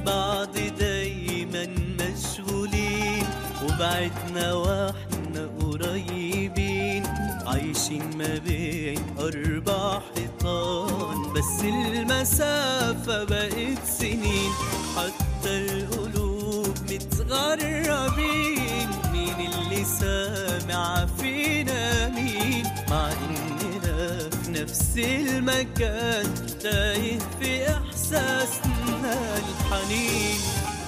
بعض دايما مشغولين وبعدنا واحنا قريبين عايشين ما بين أربع حيطان بس المسافة بقت سنين حتى القلوب متغربين مين اللي سامع فينا مين مع إننا في نفس المكان تايه في إحساسنا الحنين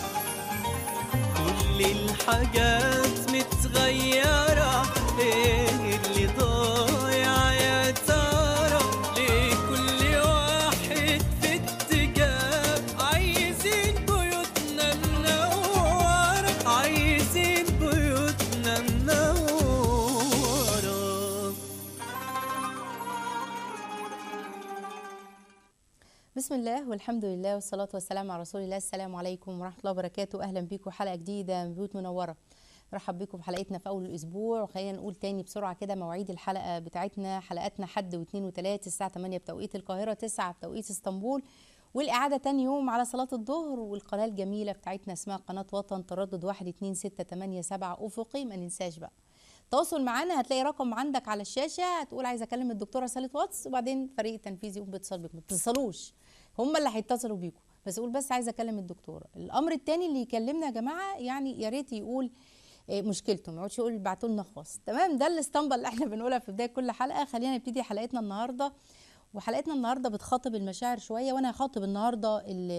كل الحاجات متغيرة ايه اللي ضايع يا ترى ليه كل واحد في اتجاه عايزين بيوتنا منورة عايزين بيوتنا منورة بسم الله والحمد لله والصلاة والسلام على رسول الله السلام عليكم ورحمة الله وبركاته أهلا بيكم حلقة جديدة من بيوت منورة نرحب بكم في حلقتنا في أول الأسبوع وخلينا نقول تاني بسرعة كده مواعيد الحلقة بتاعتنا حلقاتنا حد واثنين وثلاث الساعة 8 بتوقيت القاهرة 9 بتوقيت اسطنبول والإعادة تاني يوم على صلاة الظهر والقناة الجميلة بتاعتنا اسمها قناة وطن تردد 1 2 6 8 7 أفقي ما ننساش بقى تواصل معانا هتلاقي رقم عندك على الشاشه هتقول عايزه اكلم الدكتوره ساله واتس وبعدين فريق التنفيذي يقوم بيتصل بيكم ما تتصلوش هم اللي هيتصلوا بيكم بس قول بس عايزه اكلم الدكتوره الامر الثاني اللي يكلمنا يا جماعه يعني يا ريت يقول إيه مشكلته ما يقعدش يقول ابعتوا لنا خاص تمام ده الاسطمبه اللي احنا بنقولها في بدايه كل حلقه خلينا نبتدي حلقتنا النهارده وحلقتنا النهارده بتخاطب المشاعر شويه وانا هخاطب النهارده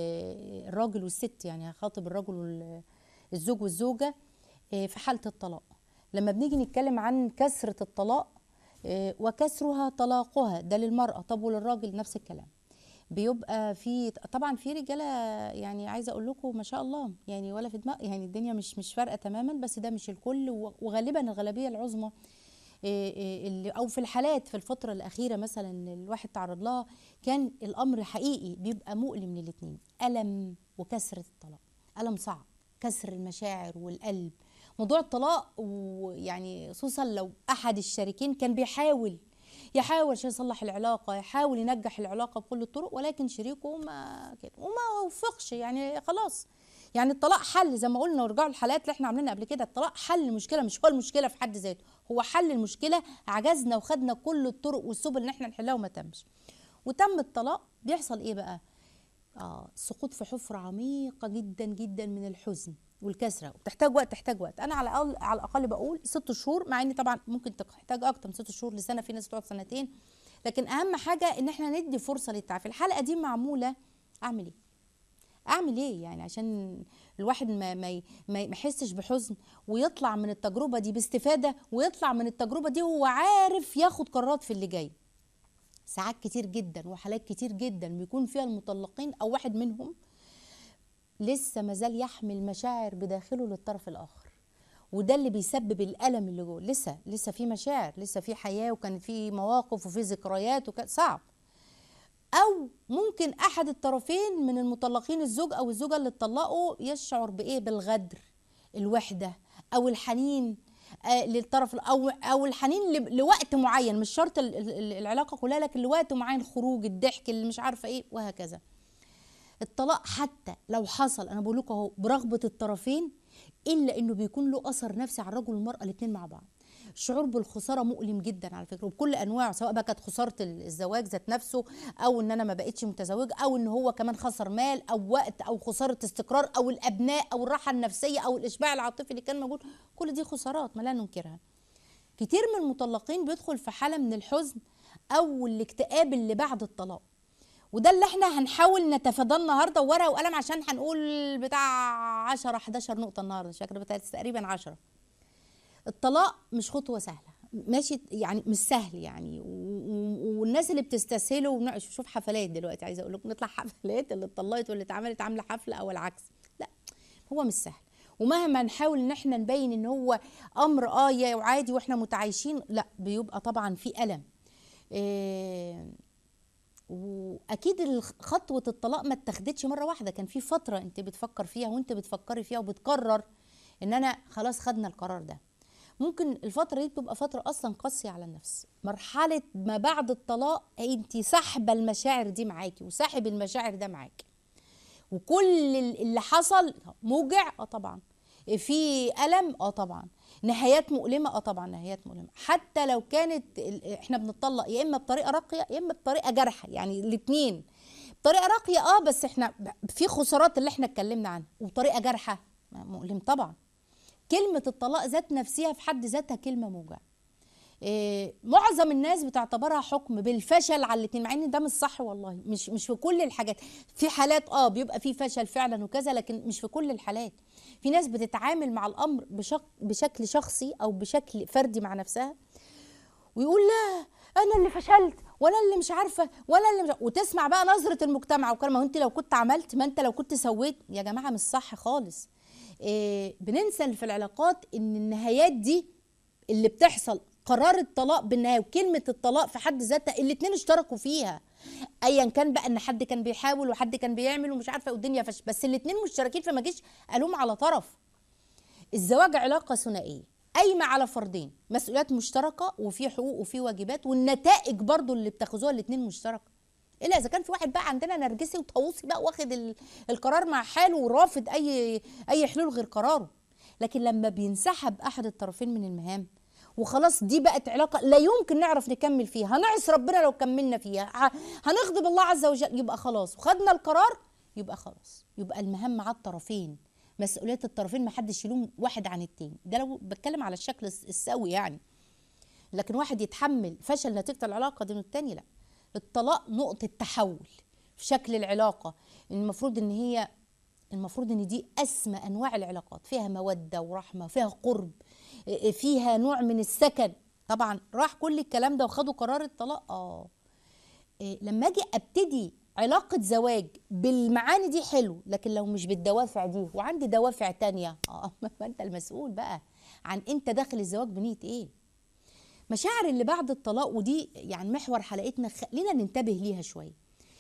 ال- الراجل والست يعني هخاطب الرجل وال- الزوج والزوجه إيه، في حاله الطلاق لما بنيجي نتكلم عن كسرة الطلاق آه، وكسرها طلاقها ده للمرأة طب وللراجل نفس الكلام بيبقى في طبعا في رجاله يعني عايزه اقول لكم ما شاء الله يعني ولا في دماغ يعني الدنيا مش مش فارقه تماما بس ده مش الكل و- وغالبا الغالبيه العظمى إيه إيه اللي او في الحالات في الفتره الاخيره مثلا الواحد تعرض لها كان الامر حقيقي بيبقى مؤلم للاثنين الم وكسره الطلاق الم صعب كسر المشاعر والقلب موضوع الطلاق ويعني خصوصا لو احد الشريكين كان بيحاول يحاول عشان يصلح العلاقه يحاول ينجح العلاقه بكل الطرق ولكن شريكه ما كده وما وفقش يعني خلاص يعني الطلاق حل زي ما قلنا ورجعوا الحلقات اللي احنا عاملينها قبل كده الطلاق حل المشكله مش هو المشكله في حد ذاته هو حل المشكله عجزنا وخدنا كل الطرق والسبل ان احنا نحلها وما تمش وتم الطلاق بيحصل ايه بقى آه سقوط في حفرة عميقة جدا جدا من الحزن والكسرة وبتحتاج وقت تحتاج وقت أنا على الأقل على الأقل بقول ست شهور مع إن طبعا ممكن تحتاج أكتر من ست شهور لسنة في ناس تقعد سنتين لكن أهم حاجة إن إحنا ندي فرصة للتعافي الحلقة دي معمولة أعمل إيه؟ اعمل ايه يعني عشان الواحد ما ما ي- ما ما يحسش بحزن ويطلع من التجربه دي باستفاده ويطلع من التجربه دي وهو عارف ياخد قرارات في اللي جاي ساعات كتير جدا وحالات كتير جدا بيكون فيها المطلقين او واحد منهم لسه مازال يحمل مشاعر بداخله للطرف الاخر وده اللي بيسبب الالم اللي جوه لسه لسه في مشاعر لسه في حياه وكان في مواقف وفي ذكريات وكان صعب او ممكن احد الطرفين من المطلقين الزوج او الزوجه اللي اتطلقوا يشعر بايه بالغدر الوحده او الحنين آه للطرف او او الحنين ل- لوقت معين مش شرط ال- ال- العلاقه كلها لكن لوقت معين الخروج الضحك اللي مش عارفه ايه وهكذا الطلاق حتى لو حصل انا بقول لكم اهو برغبه الطرفين الا انه بيكون له اثر نفسي على الرجل والمراه الاثنين مع بعض الشعور بالخساره مؤلم جدا على فكره وبكل انواعه سواء بقى كانت خساره الزواج ذات نفسه او ان انا ما بقتش متزوج او ان هو كمان خسر مال او وقت او خساره استقرار او الابناء او الراحه النفسيه او الاشباع العاطفي اللي كان موجود كل دي خسارات ما لا ننكرها كتير من المطلقين بيدخل في حاله من الحزن او الاكتئاب اللي بعد الطلاق وده اللي احنا هنحاول نتفاداه النهارده ورقه وقلم عشان هنقول بتاع 10 11 نقطه النهارده مش فاكره بتاع تقريبا 10 الطلاق مش خطوه سهله ماشي يعني مش سهل يعني و- و- والناس اللي بتستسهله ونع- شوف حفلات دلوقتي عايزه اقول لكم نطلع حفلات اللي اتطلقت واللي اتعملت عامله حفله او العكس لا هو مش سهل ومهما نحاول ان احنا نبين ان هو امر اه يا وعادي واحنا متعايشين لا بيبقى طبعا في الم إيه واكيد الخ- خطوه الطلاق ما اتخدتش مره واحده كان في فتره انت بتفكر فيها وانت بتفكري فيها وبتقرر ان انا خلاص خدنا القرار ده ممكن الفتره دي بتبقى فتره اصلا قاسيه على النفس مرحله ما بعد الطلاق انت ساحبه المشاعر دي معاكي وساحب المشاعر ده معاكي وكل ال- اللي حصل موجع اه طبعا في الم اه طبعا نهايات مؤلمه اه طبعا نهايات مؤلمه حتى لو كانت ال- احنا بنطلق يا اما بطريقه راقيه يا اما بطريقه جارحه يعني الاثنين بطريقه راقيه اه بس احنا ب- في خسارات اللي احنا اتكلمنا عنها وبطريقه جارحه مؤلم طبعا كلمه الطلاق ذات نفسها في حد ذاتها كلمه موجعه إيه، معظم الناس بتعتبرها حكم بالفشل على الاتنين مع ان ده مش صح والله مش مش في كل الحاجات في حالات اه بيبقى في فشل فعلا وكذا لكن مش في كل الحالات في ناس بتتعامل مع الامر بشك بشكل شخصي او بشكل فردي مع نفسها ويقول لا انا اللي فشلت وانا اللي مش عارفه وانا اللي مش وتسمع بقى نظره المجتمع وكلام ما هو انت لو كنت عملت ما انت لو كنت سويت يا جماعه مش صح خالص إيه بننسى في العلاقات ان النهايات دي اللي بتحصل قرار الطلاق بالنهايه وكلمه الطلاق في حد ذاتها الاتنين اشتركوا فيها ايا كان بقى ان حد كان بيحاول وحد كان بيعمل ومش عارفه والدنيا فش بس الاتنين مشتركين فما جيش الوم على طرف الزواج علاقه ثنائيه قايمه على فردين مسؤوليات مشتركه وفي حقوق وفي واجبات والنتائج برضو اللي بتاخذوها الاتنين مشتركه الا اذا كان في واحد بقى عندنا نرجسي وطاووسي بقى واخد ال- القرار مع حاله ورافض اي اي حلول غير قراره لكن لما بينسحب احد الطرفين من المهام وخلاص دي بقت علاقه لا يمكن نعرف نكمل فيها هنعصي ربنا لو كملنا فيها ه- هنغضب الله عز وجل يبقى خلاص وخدنا القرار يبقى خلاص يبقى المهام مع الطرفين مسؤوليه الطرفين ما حدش يلوم واحد عن التاني ده لو بتكلم على الشكل الس- السوي يعني لكن واحد يتحمل فشل نتيجه العلاقه دي من التاني لا الطلاق نقطه تحول في شكل العلاقه المفروض ان هي المفروض ان دي اسمى انواع العلاقات فيها موده ورحمه فيها قرب إيه، فيها نوع من السكن طبعا راح كل الكلام ده وخدوا قرار الطلاق اه إيه، لما اجي ابتدي علاقة زواج بالمعاني دي حلو لكن لو مش بالدوافع دي وعندي دوافع تانية اه ما انت المسؤول بقى عن انت داخل الزواج بنية ايه مشاعر اللي بعد الطلاق ودي يعني محور حلقتنا خلينا ننتبه ليها شوية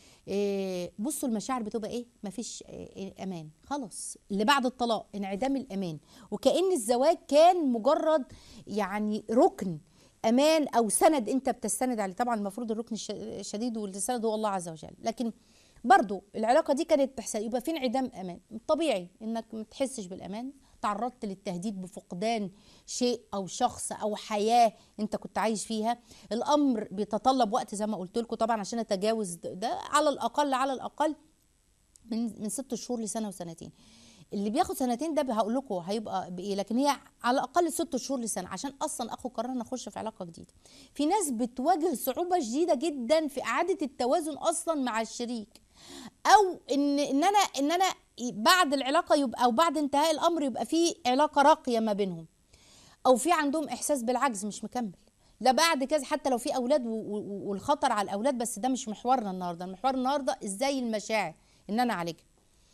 إيه بصوا المشاعر بتبقى ايه مفيش إيه امان خلاص اللي بعد الطلاق انعدام الامان وكأن الزواج كان مجرد يعني ركن امان او سند انت بتستند عليه طبعا المفروض الركن الش- الشديد والسند هو الله عز وجل لكن برضو العلاقه دي كانت بتحصل يبقى في انعدام امان طبيعي انك ما تحسش بالامان تعرضت للتهديد بفقدان شيء او شخص او حياه انت كنت عايش فيها الامر بيتطلب وقت زي ما قلت لكم طبعا عشان اتجاوز ده, ده على الاقل على الاقل من من ست شهور لسنه وسنتين اللي بياخد سنتين ده هقول لكم هيبقى بايه لكن هي على الاقل ست شهور لسنه عشان اصلا اخد قرار ان اخش في علاقه جديده في ناس بتواجه صعوبه شديده جدا في اعاده التوازن اصلا مع الشريك او ان ان انا ان انا بعد العلاقه يبقى او بعد انتهاء الامر يبقى في علاقه راقيه ما بينهم او في عندهم احساس بالعجز مش مكمل لا بعد كذا حتى لو في اولاد و- و- والخطر على الاولاد بس ده مش محورنا النهارده المحور النهارده ازاي المشاعر ان انا اعالجها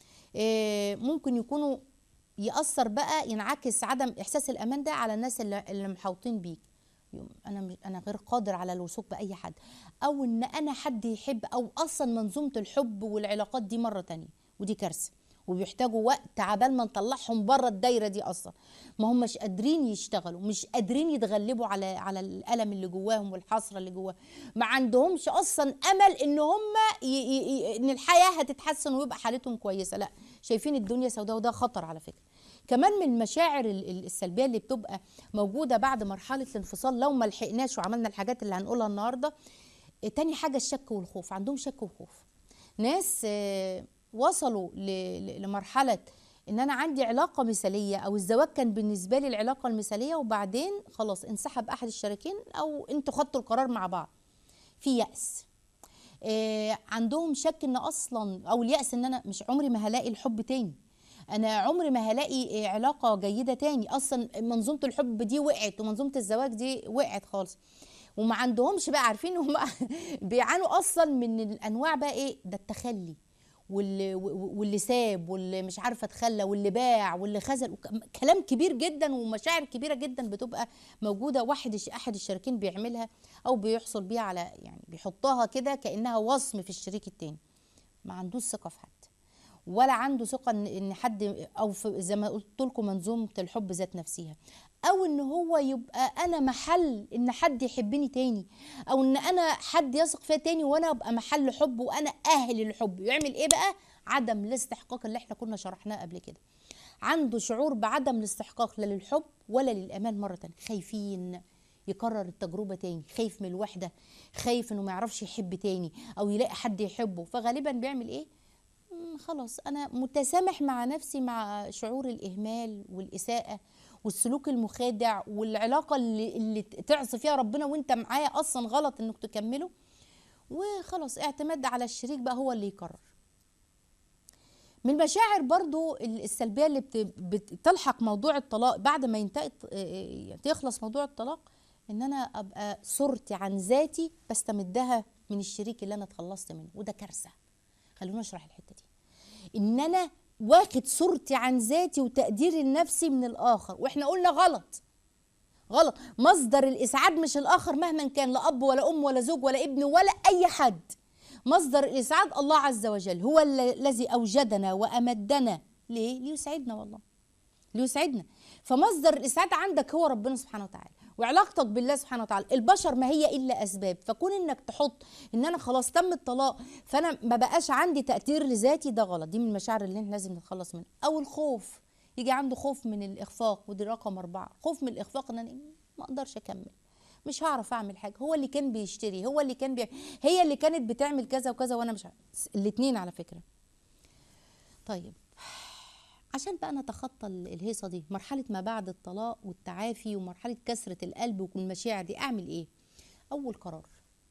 إيه، ممكن يكونوا يأثر بقى ينعكس عدم إحساس الأمان ده على الناس اللي, اللي محاوطين بيك يوم أنا مش- أنا غير قادر على الوثوق بأي حد أو إن أنا حد يحب أو أصلا منظومة الحب والعلاقات دي مرة تانية ودي كارثة وبيحتاجوا وقت عبال ما نطلعهم بره الدايره دي اصلا ما هم مش قادرين يشتغلوا مش قادرين يتغلبوا على على الالم اللي جواهم والحسره اللي جواهم ما عندهمش اصلا امل ان هم ي... ي... ي... ان الحياه هتتحسن ويبقى حالتهم كويسه لا شايفين الدنيا سوداء وده خطر على فكره كمان من المشاعر ال- ال- السلبيه اللي بتبقى موجوده بعد مرحله الانفصال لو ما لحقناش وعملنا الحاجات اللي هنقولها النهارده إيه، تاني حاجه الشك والخوف عندهم شك وخوف ناس آه، وصلوا ل- ل- لمرحله ان انا عندي علاقه مثاليه او الزواج كان بالنسبه لي العلاقه المثاليه وبعدين خلاص انسحب احد الشريكين او انتوا خدتوا القرار مع بعض في يأس آه، عندهم شك ان اصلا او اليأس ان انا مش عمري ما هلاقي الحب تاني انا عمري ما هلاقي آه، علاقه جيده تاني اصلا منظومه الحب دي وقعت ومنظومه الزواج دي وقعت خالص وما عندهمش بقى عارفين هم بيعانوا اصلا من الانواع بقى ايه ده التخلي واللي, واللي ساب واللي مش عارفه اتخلى واللي باع واللي خذل وك- كلام كبير جدا ومشاعر كبيره جدا بتبقى موجوده واحد الش- احد الشريكين بيعملها او بيحصل بيها على يعني بيحطها كده كانها وصم في الشريك التاني ما عندوش ثقه في حد ولا عنده ثقه ان ان حد او في زي ما قلت لكم منظومه الحب ذات نفسها او ان هو يبقى انا محل ان حد يحبني تاني او ان انا حد يثق فيا تاني وانا ابقى محل حب وانا اهل الحب يعمل ايه بقى عدم الاستحقاق اللي احنا كنا شرحناه قبل كده عنده شعور بعدم الاستحقاق لا للحب ولا للامان مره تانية خايفين يكرر التجربه تاني خايف من الوحده خايف انه ما يعرفش يحب تاني او يلاقي حد يحبه فغالبا بيعمل ايه مم، خلاص انا متسامح مع نفسي مع شعور الاهمال والاساءه والسلوك المخادع والعلاقه اللي, اللي تعصي فيها ربنا وانت معايا اصلا غلط انك تكمله وخلاص اعتماد على الشريك بقى هو اللي يقرر من المشاعر برضو السلبيه اللي بت- بتلحق موضوع الطلاق بعد ما ينتهي يخلص موضوع الطلاق ان انا ابقى صورتي عن ذاتي بستمدها من الشريك اللي انا اتخلصت منه وده كارثه خلونا نشرح الحته دي ان انا واخد صورتي عن ذاتي وتقديري لنفسي من الاخر واحنا قلنا غلط غلط مصدر الاسعاد مش الاخر مهما كان لا اب ولا ام ولا زوج ولا ابن ولا اي حد مصدر الاسعاد الله عز وجل هو ال- الذي اوجدنا وامدنا ليه ليسعدنا والله ليسعدنا فمصدر الاسعاد عندك هو ربنا سبحانه وتعالى وعلاقتك بالله سبحانه وتعالى البشر ما هي الا اسباب فكون انك تحط ان انا خلاص تم الطلاق فانا ما بقاش عندي تقدير لذاتي ده غلط دي من المشاعر اللي احنا لازم نتخلص منها او الخوف يجي عنده خوف من الاخفاق ودي رقم أربعة خوف من الاخفاق ان انا ما اقدرش اكمل مش هعرف اعمل حاجه هو اللي كان بيشتري هو اللي كان بي... هي اللي كانت بتعمل كذا وكذا وانا مش عارف الاثنين على فكره طيب عشان بقى نتخطى ال- الهيصه دي مرحله ما بعد الطلاق والتعافي ومرحله كسره القلب والمشاعر دي اعمل ايه اول قرار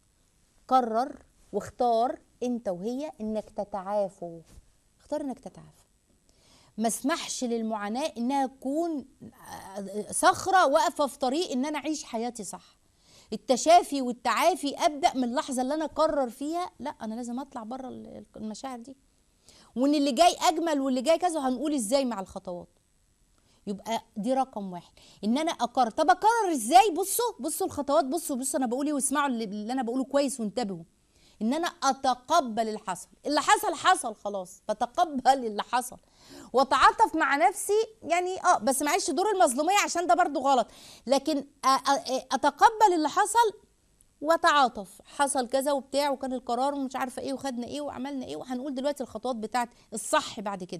قرر واختار انت وهي انك تتعافوا اختار انك تتعافى ما اسمحش للمعاناه انها تكون آه، صخره واقفه في طريق ان انا اعيش حياتي صح التشافي والتعافي ابدا من اللحظه اللي انا اقرر فيها لا انا لازم اطلع بره ال- المشاعر دي وان اللي جاي اجمل واللي جاي كذا هنقول ازاي مع الخطوات يبقى دي رقم واحد ان انا اقرر طب اقرر ازاي بصوا بصوا الخطوات بصوا بصوا انا بقول ايه واسمعوا اللي, اللي انا بقوله كويس وانتبهوا ان انا اتقبل اللي حصل اللي حصل حصل خلاص بتقبل اللي حصل واتعاطف مع نفسي يعني اه بس معيش دور المظلوميه عشان ده برضو غلط لكن أ- أ- اتقبل اللي حصل واتعاطف حصل كذا وبتاع وكان القرار ومش عارفه ايه وخدنا ايه وعملنا ايه وهنقول دلوقتي الخطوات بتاعت الصح بعد كده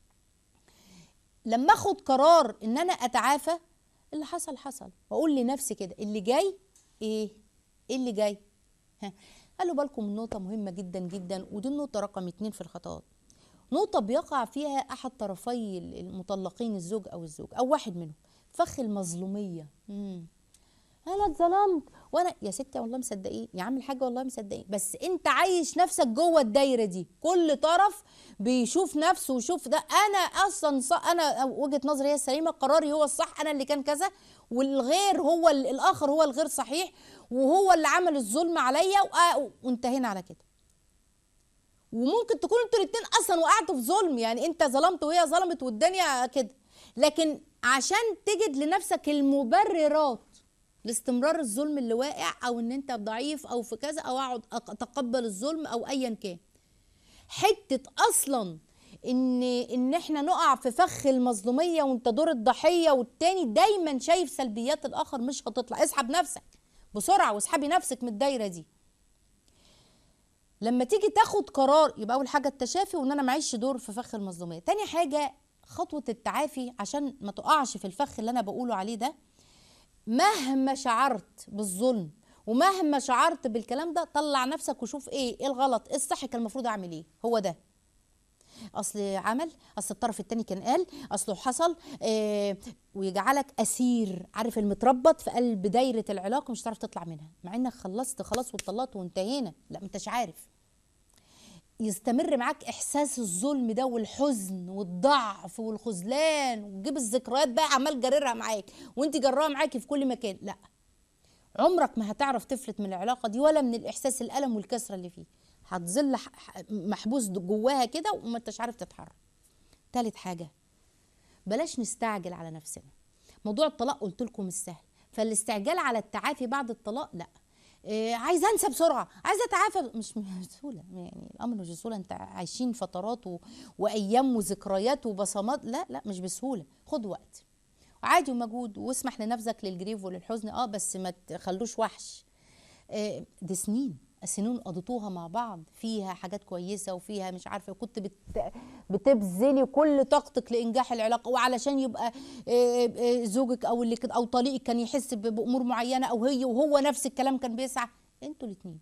لما اخد قرار ان انا اتعافى اللي حصل حصل واقول لنفسي كده اللي جاي ايه ايه اللي جاي ها خلوا بالكم من نقطه مهمه جدا جدا ودي النقطه رقم اتنين في الخطوات نقطه بيقع فيها احد طرفي المطلقين الزوج او الزوج او واحد منهم فخ المظلوميه مم. انا اتظلمت وانا يا ستي والله مصدقين يا عم الحاج والله مصدقين بس انت عايش نفسك جوه الدايره دي كل طرف بيشوف نفسه ويشوف ده انا اصلا صح انا وجهه نظري هي السليمه قراري هو الصح انا اللي كان كذا والغير هو ال- الاخر هو الغير صحيح وهو اللي عمل الظلم عليا وآ- وانتهينا على كده وممكن تكونوا انتوا الاتنين اصلا وقعتوا في ظلم يعني انت ظلمت وهي ظلمت والدنيا كده لكن عشان تجد لنفسك المبررات لاستمرار الظلم اللي واقع او ان انت ضعيف او في كذا او اقعد أق- اتقبل الظلم او ايا كان حته اصلا ان ان احنا نقع في فخ المظلوميه وانت دور الضحيه والتاني دايما شايف سلبيات الاخر مش هتطلع اسحب نفسك بسرعه واسحبي نفسك من الدايره دي لما تيجي تاخد قرار يبقى اول حاجه التشافي وان انا معيش دور في فخ المظلوميه تاني حاجه خطوه التعافي عشان ما تقعش في الفخ اللي انا بقوله عليه ده مهما شعرت بالظلم ومهما شعرت بالكلام ده طلع نفسك وشوف ايه ايه الغلط ايه الصح كان المفروض اعمل ايه هو ده اصل عمل اصل الطرف التاني كان قال اصله حصل آه ويجعلك اسير عارف المتربط في قلب دايره العلاقه مش هتعرف تطلع منها مع انك خلصت خلاص واتطلقت وانتهينا لا ما انتش عارف يستمر معاك احساس الظلم ده والحزن والضعف والخذلان وتجيب الذكريات بقى عمال جررها معاك وانت جراها معاكي في كل مكان لا عمرك ما هتعرف تفلت من العلاقه دي ولا من الاحساس الالم والكسره اللي فيه هتظل ح- ح- محبوس جواها كده وما انتش عارف تتحرك تالت حاجه بلاش نستعجل على نفسنا موضوع الطلاق قلت لكم مش سهل فالاستعجال على التعافي بعد الطلاق لا إيه عايزه انسى بسرعه عايزه اتعافى مش مش بسهوله يعني الامر مش بسهوله انت عايشين فترات و... وايام وذكريات وبصمات لا لا مش بسهوله خد وقت عادي ومجهود واسمح لنفسك للجريف وللحزن اه بس ما تخلوش وحش آه، دي سنين سنين قضيتوها مع بعض فيها حاجات كويسه وفيها مش عارفه كنت بت بتبذلي كل طاقتك لانجاح العلاقه وعلشان يبقى آه، آه، زوجك او اللي كده او طليقك كان يحس ب- بامور معينه او هي وهو نفس الكلام كان بيسعى انتوا الاثنين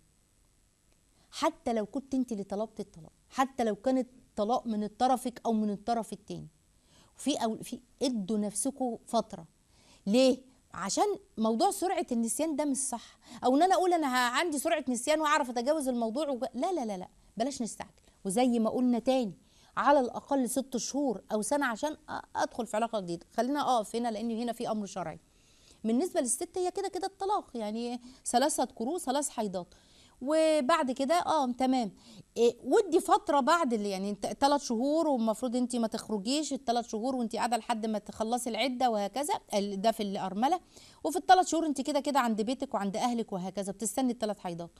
حتى لو كنت انت اللي طلبت الطلاق حتى لو كان الطلاق من طرفك او من الطرف التاني في او في ادوا نفسكم فتره ليه عشان موضوع سرعه النسيان ده مش صح او ان انا اقول انا ه- عندي سرعه نسيان واعرف اتجاوز الموضوع وج... لا لا لا لا بلاش نستعجل وزي ما قلنا تاني على الاقل ست شهور او سنه عشان أ- ادخل في علاقه جديده خلينا اقف هنا لان هنا في امر شرعي بالنسبه للست هي كده كده الطلاق يعني ثلاثه قروء ثلاث حيضات وبعد كده اه تمام إيه ودي فتره بعد اللي يعني ثلاث شهور والمفروض انت ما تخرجيش الثلاث شهور وانت قاعده لحد ما تخلصي العده وهكذا ال- ده في الارمله وفي الثلاث شهور انت كده كده عند بيتك وعند اهلك وهكذا بتستني الثلاث حيضات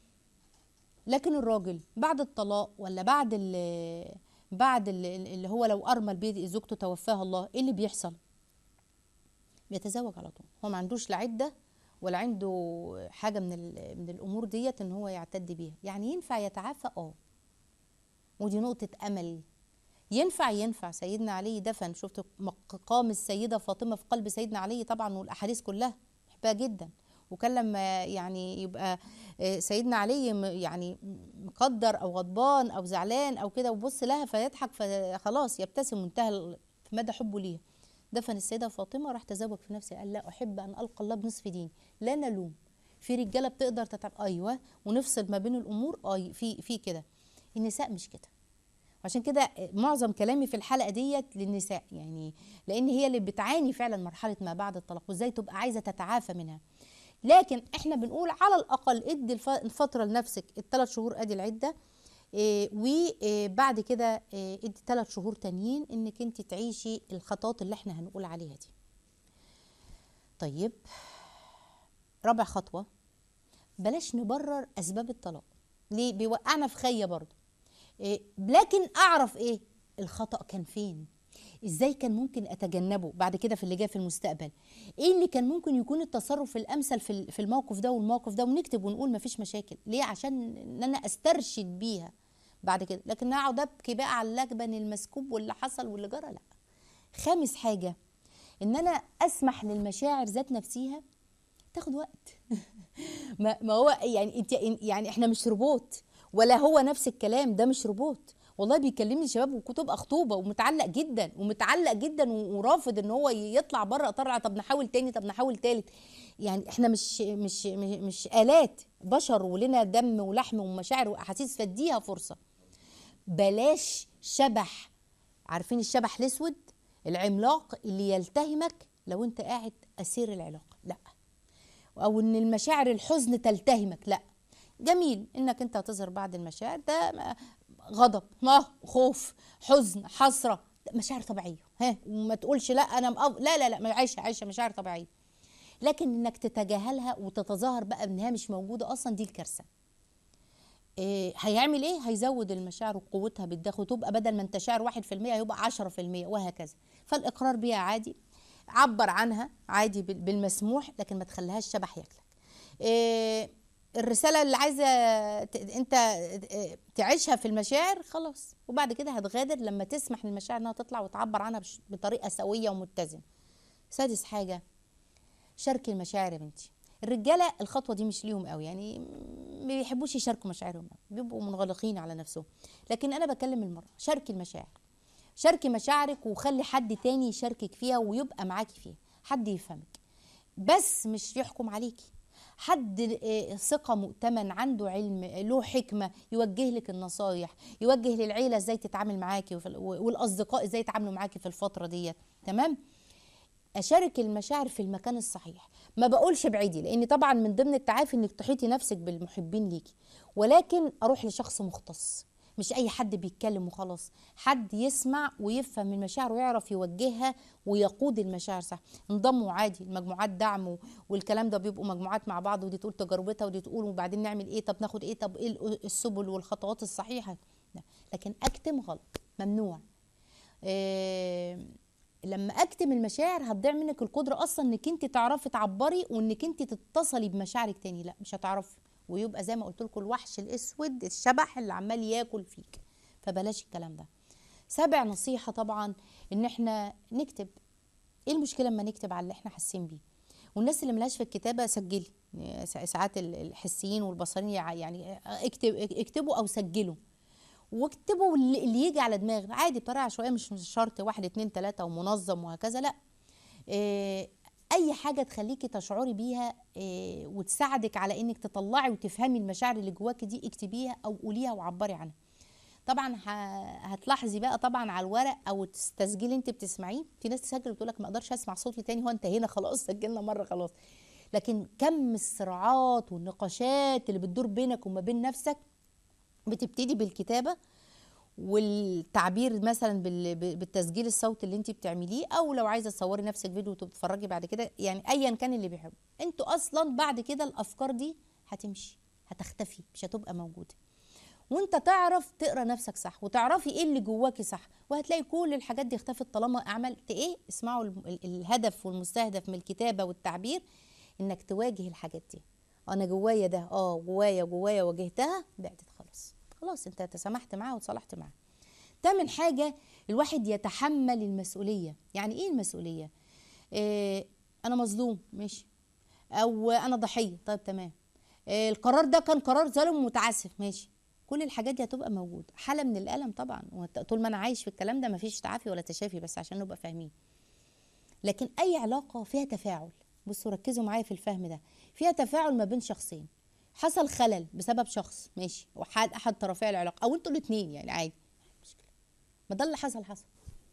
لكن الراجل بعد الطلاق ولا بعد ال بعد ال- اللي هو لو ارمل بيت زوجته توفاها الله ايه اللي بيحصل بيتزوج على طول هو ما عندوش لا عده ولا عنده حاجه من ال- من الامور ديت ان هو يعتد بيها يعني ينفع يتعافى اه ودي نقطه امل ينفع ينفع سيدنا علي دفن شفت مقام السيده فاطمه في قلب سيدنا علي طبعا والاحاديث كلها بحبها جدا وكان لما يعني يبقى آه، سيدنا علي م- يعني مقدر او غضبان او زعلان او كده وبص لها فيضحك فخلاص يبتسم منتهى ال- في مدى حبه ليها دفن السيده فاطمه راح تزوج في نفسه قال لا احب ان القى الله بنصف ديني لا نلوم في رجاله بتقدر تتعب ايوه ونفصل ما بين الامور اه في في كده النساء مش كده عشان كده معظم كلامي في الحلقه ديت للنساء يعني لان هي اللي بتعاني فعلا مرحله ما بعد الطلاق وازاي تبقى عايزه تتعافى منها لكن احنا بنقول على الاقل ادي الف- الفتره لنفسك الثلاث شهور ادي العده إيه وبعد كده إيه ادي ثلاث شهور تانيين انك انت تعيشي الخطوات اللي احنا هنقول عليها دي طيب رابع خطوه بلاش نبرر اسباب الطلاق ليه بيوقعنا في خيه برضه إيه لكن اعرف ايه الخطا كان فين ازاي كان ممكن اتجنبه بعد كده في اللي جاي في المستقبل ايه اللي كان ممكن يكون التصرف الامثل في ال- في الموقف ده والموقف ده ونكتب ونقول مفيش مشاكل ليه عشان ان انا استرشد بيها بعد كده لكن اقعد ابكي بقى على اللجبن المسكوب واللي حصل واللي جرى لا خامس حاجه ان انا اسمح للمشاعر ذات نفسها تاخد وقت ما ما هو يعني انت يعني احنا مش روبوت ولا هو نفس الكلام ده مش روبوت والله بيكلمني شباب وكتب خطوبه ومتعلق جدا ومتعلق جدا و- ورافض ان هو يطلع بره طلع طب نحاول تاني طب نحاول تالت يعني احنا مش مش مش, مش الات بشر ولنا دم ولحم ومشاعر واحاسيس فاديها فرصه بلاش شبح عارفين الشبح الاسود العملاق اللي يلتهمك لو انت قاعد اسير العلاقه لا او ان المشاعر الحزن تلتهمك لا جميل انك انت هتظهر بعد المشاعر ده م- غضب ما خوف حزن حسره مشاعر طبيعيه ها وما تقولش لا انا مقف... لا لا لا ما عايشه عايشه مشاعر طبيعيه لكن انك تتجاهلها وتتظاهر بقى انها مش موجوده اصلا دي الكارثه إيه هيعمل ايه هيزود المشاعر وقوتها بالداخل وتبقى بدل ما انت شاعر واحد في المية هيبقى عشرة في المية وهكذا فالاقرار بيها عادي عبر عنها عادي بال- بالمسموح لكن ما تخليهاش شبح ياكلك إيه الرساله اللي عايزه ت- انت إيه، تعيشها في المشاعر خلاص وبعد كده هتغادر لما تسمح للمشاعر انها تطلع وتعبر عنها بش- بطريقه سويه ومتزنه سادس حاجه شاركي المشاعر يا بنتي الرجاله الخطوه دي مش ليهم قوي يعني ما بيحبوش يشاركوا مشاعرهم قوي بيبقوا منغلقين على نفسهم لكن انا بكلم المراه شاركي المشاعر شاركي مشاعرك وخلي حد تاني يشاركك فيها ويبقى معاكي فيها حد يفهمك بس مش يحكم عليكي حد آه، ثقة مؤتمن عنده علم آه، له حكمة يوجه لك النصايح يوجه للعيلة ازاي تتعامل معاكي وفي ال- والأصدقاء ازاي يتعاملوا معاكي في الفترة ديت تمام اشارك المشاعر في المكان الصحيح ما بقولش ابعدي لان طبعا من ضمن التعافي انك تحيطي نفسك بالمحبين ليكي ولكن اروح لشخص مختص مش اي حد بيتكلم وخلاص حد يسمع ويفهم المشاعر ويعرف يوجهها ويقود المشاعر صح انضموا عادي المجموعات دعم و- والكلام ده بيبقوا مجموعات مع بعض ودي تقول تجربتها ودي تقول وبعدين نعمل ايه طب ناخد ايه طب ايه ال- السبل والخطوات الصحيحه لا. لكن اكتم غلط ممنوع إيه لما اكتم المشاعر هتضيع منك القدره اصلا انك انت تعرفي تعبري وانك انت تتصلي بمشاعرك تاني لا مش هتعرفي ويبقى زي ما قلت لكم الوحش الاسود الشبح اللي عمال ياكل فيك فبلاش الكلام ده سابع نصيحه طبعا ان احنا نكتب ايه المشكله لما نكتب على اللي احنا حاسين بيه والناس اللي ملهاش في الكتابه سجلي ساعات الحسيين والبصريين يعني اكتب اكتبوا او سجلوا واكتبوا اللي اللي يجي على دماغك عادي بطريقه عشوائيه مش مش شرط واحد اتنين تلاته ومنظم وهكذا لا إيه اي حاجه تخليكي تشعري بيها إيه وتساعدك على انك تطلعي وتفهمي المشاعر اللي جواكي دي اكتبيها او قوليها وعبري عنها طبعا ه- هتلاحظي بقى طبعا على الورق او تسجلي انت بتسمعيه في ناس تسجل وتقول لك ما اقدرش اسمع صوتي تاني هو انت هنا خلاص سجلنا مره خلاص لكن كم الصراعات والنقاشات اللي بتدور بينك وما بين نفسك بتبتدي بالكتابه والتعبير مثلا بال- ب- بالتسجيل الصوتي اللي انت بتعمليه او لو عايزه تصوري نفسك فيديو وتتفرجي بعد كده يعني ايا كان اللي بيحبه انتوا اصلا بعد كده الافكار دي هتمشي هتختفي مش هتبقى موجوده وانت تعرف تقرا نفسك صح وتعرفي ايه اللي جواكي صح وهتلاقي كل الحاجات دي اختفت طالما عملت ايه اسمعوا ال- ال- الهدف والمستهدف من الكتابه والتعبير انك تواجه الحاجات دي انا جوايا ده اه جوايا جوايا واجهتها بعدت خلاص خلاص انت تسامحت معاها وتصالحت معاها تامن حاجه الواحد يتحمل المسؤوليه يعني ايه المسؤوليه إيه انا مظلوم ماشي او انا ضحيه طيب تمام إيه القرار ده كان قرار ظالم ومتعسف ماشي كل الحاجات دي هتبقى موجوده حاله من الالم طبعا وت- طول ما انا عايش في الكلام ده مفيش تعافي ولا تشافي بس عشان نبقى فاهمين لكن اي علاقه فيها تفاعل بصوا ركزوا معايا في الفهم ده فيها تفاعل ما بين شخصين حصل خلل بسبب شخص ماشي وحد احد طرفي العلاقه او انتوا الاثنين يعني عادي مشكله ما ده اللي حصل حصل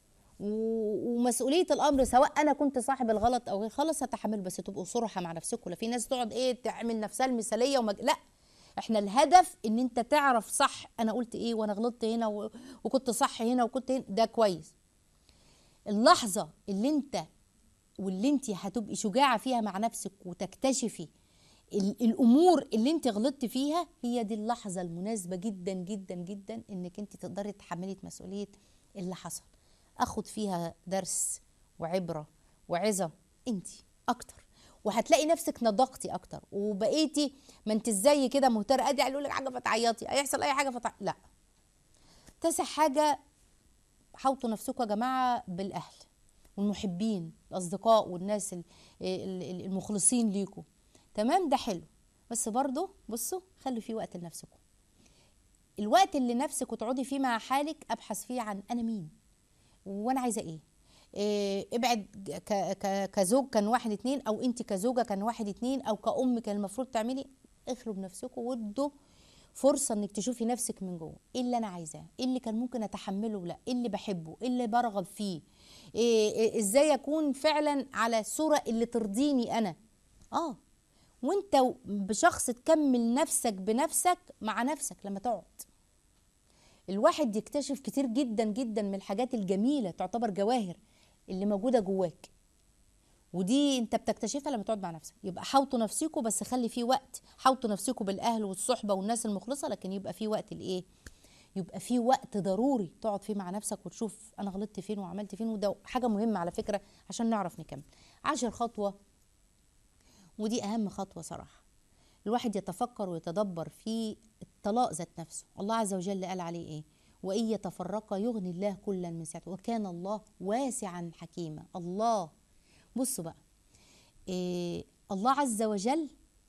و- ومسؤوليه الامر سواء انا كنت صاحب الغلط او غير خلاص هتحمل بس تبقوا صرحه مع نفسكم لا في ناس تقعد ايه تعمل نفسها المثاليه ومج... لا احنا الهدف ان انت تعرف صح انا قلت ايه وانا غلطت هنا و... وكنت صح هنا وكنت هنا ده كويس اللحظه اللي انت واللي انت هتبقي شجاعه فيها مع نفسك وتكتشفي ال- الامور اللي انت غلطت فيها هي دي اللحظه المناسبه جدا جدا جدا انك انت تقدري تحملي مسؤوليه اللي حصل اخد فيها درس وعبره وعظه انت اكتر وهتلاقي نفسك نضجتي اكتر وبقيتي ما انت زي كده مهتره ادي يقول لك حاجه فتعيطي هيحصل اي حاجه فتع... لا تاسع حاجه حوطوا نفسكم يا جماعه بالاهل والمحبين الاصدقاء والناس ال- ال- ال- المخلصين ليكم تمام ده حلو بس برضه بصوا خلوا فيه وقت لنفسكم الوقت اللي نفسك وتقعدي فيه مع حالك ابحث فيه عن انا مين وانا عايزه ايه إيه ابعد ك ك كزوج كان واحد اتنين او انت كزوجه كان واحد اتنين او كأم كان المفروض تعملي اخروا بنفسكم وادوا فرصه انك تشوفي نفسك من جوه ايه اللي انا عايزاه ايه اللي كان ممكن اتحمله لا ايه اللي بحبه ايه اللي برغب فيه إيه إيه ازاي اكون فعلا على الصوره اللي ترضيني انا اه وانت و- بشخص تكمل نفسك بنفسك مع نفسك لما تقعد الواحد يكتشف كتير جدا جدا من الحاجات الجميله تعتبر جواهر اللي موجوده جواك ودي انت بتكتشفها لما تقعد مع نفسك يبقى حاوطوا نفسكم بس خلي فيه وقت حاوطوا نفسكم بالاهل والصحبه والناس المخلصه لكن يبقى فيه وقت لايه يبقى فيه وقت ضروري تقعد فيه مع نفسك وتشوف انا غلطت فين وعملت فين وده حاجه مهمه على فكره عشان نعرف نكمل عشر خطوه ودي اهم خطوه صراحه الواحد يتفكر ويتدبر في الطلاق ذات نفسه الله عز وجل قال عليه ايه وان يتفرقا يغني الله كلا من سعته وكان الله واسعا حكيما الله بصوا بقى إيه الله عز وجل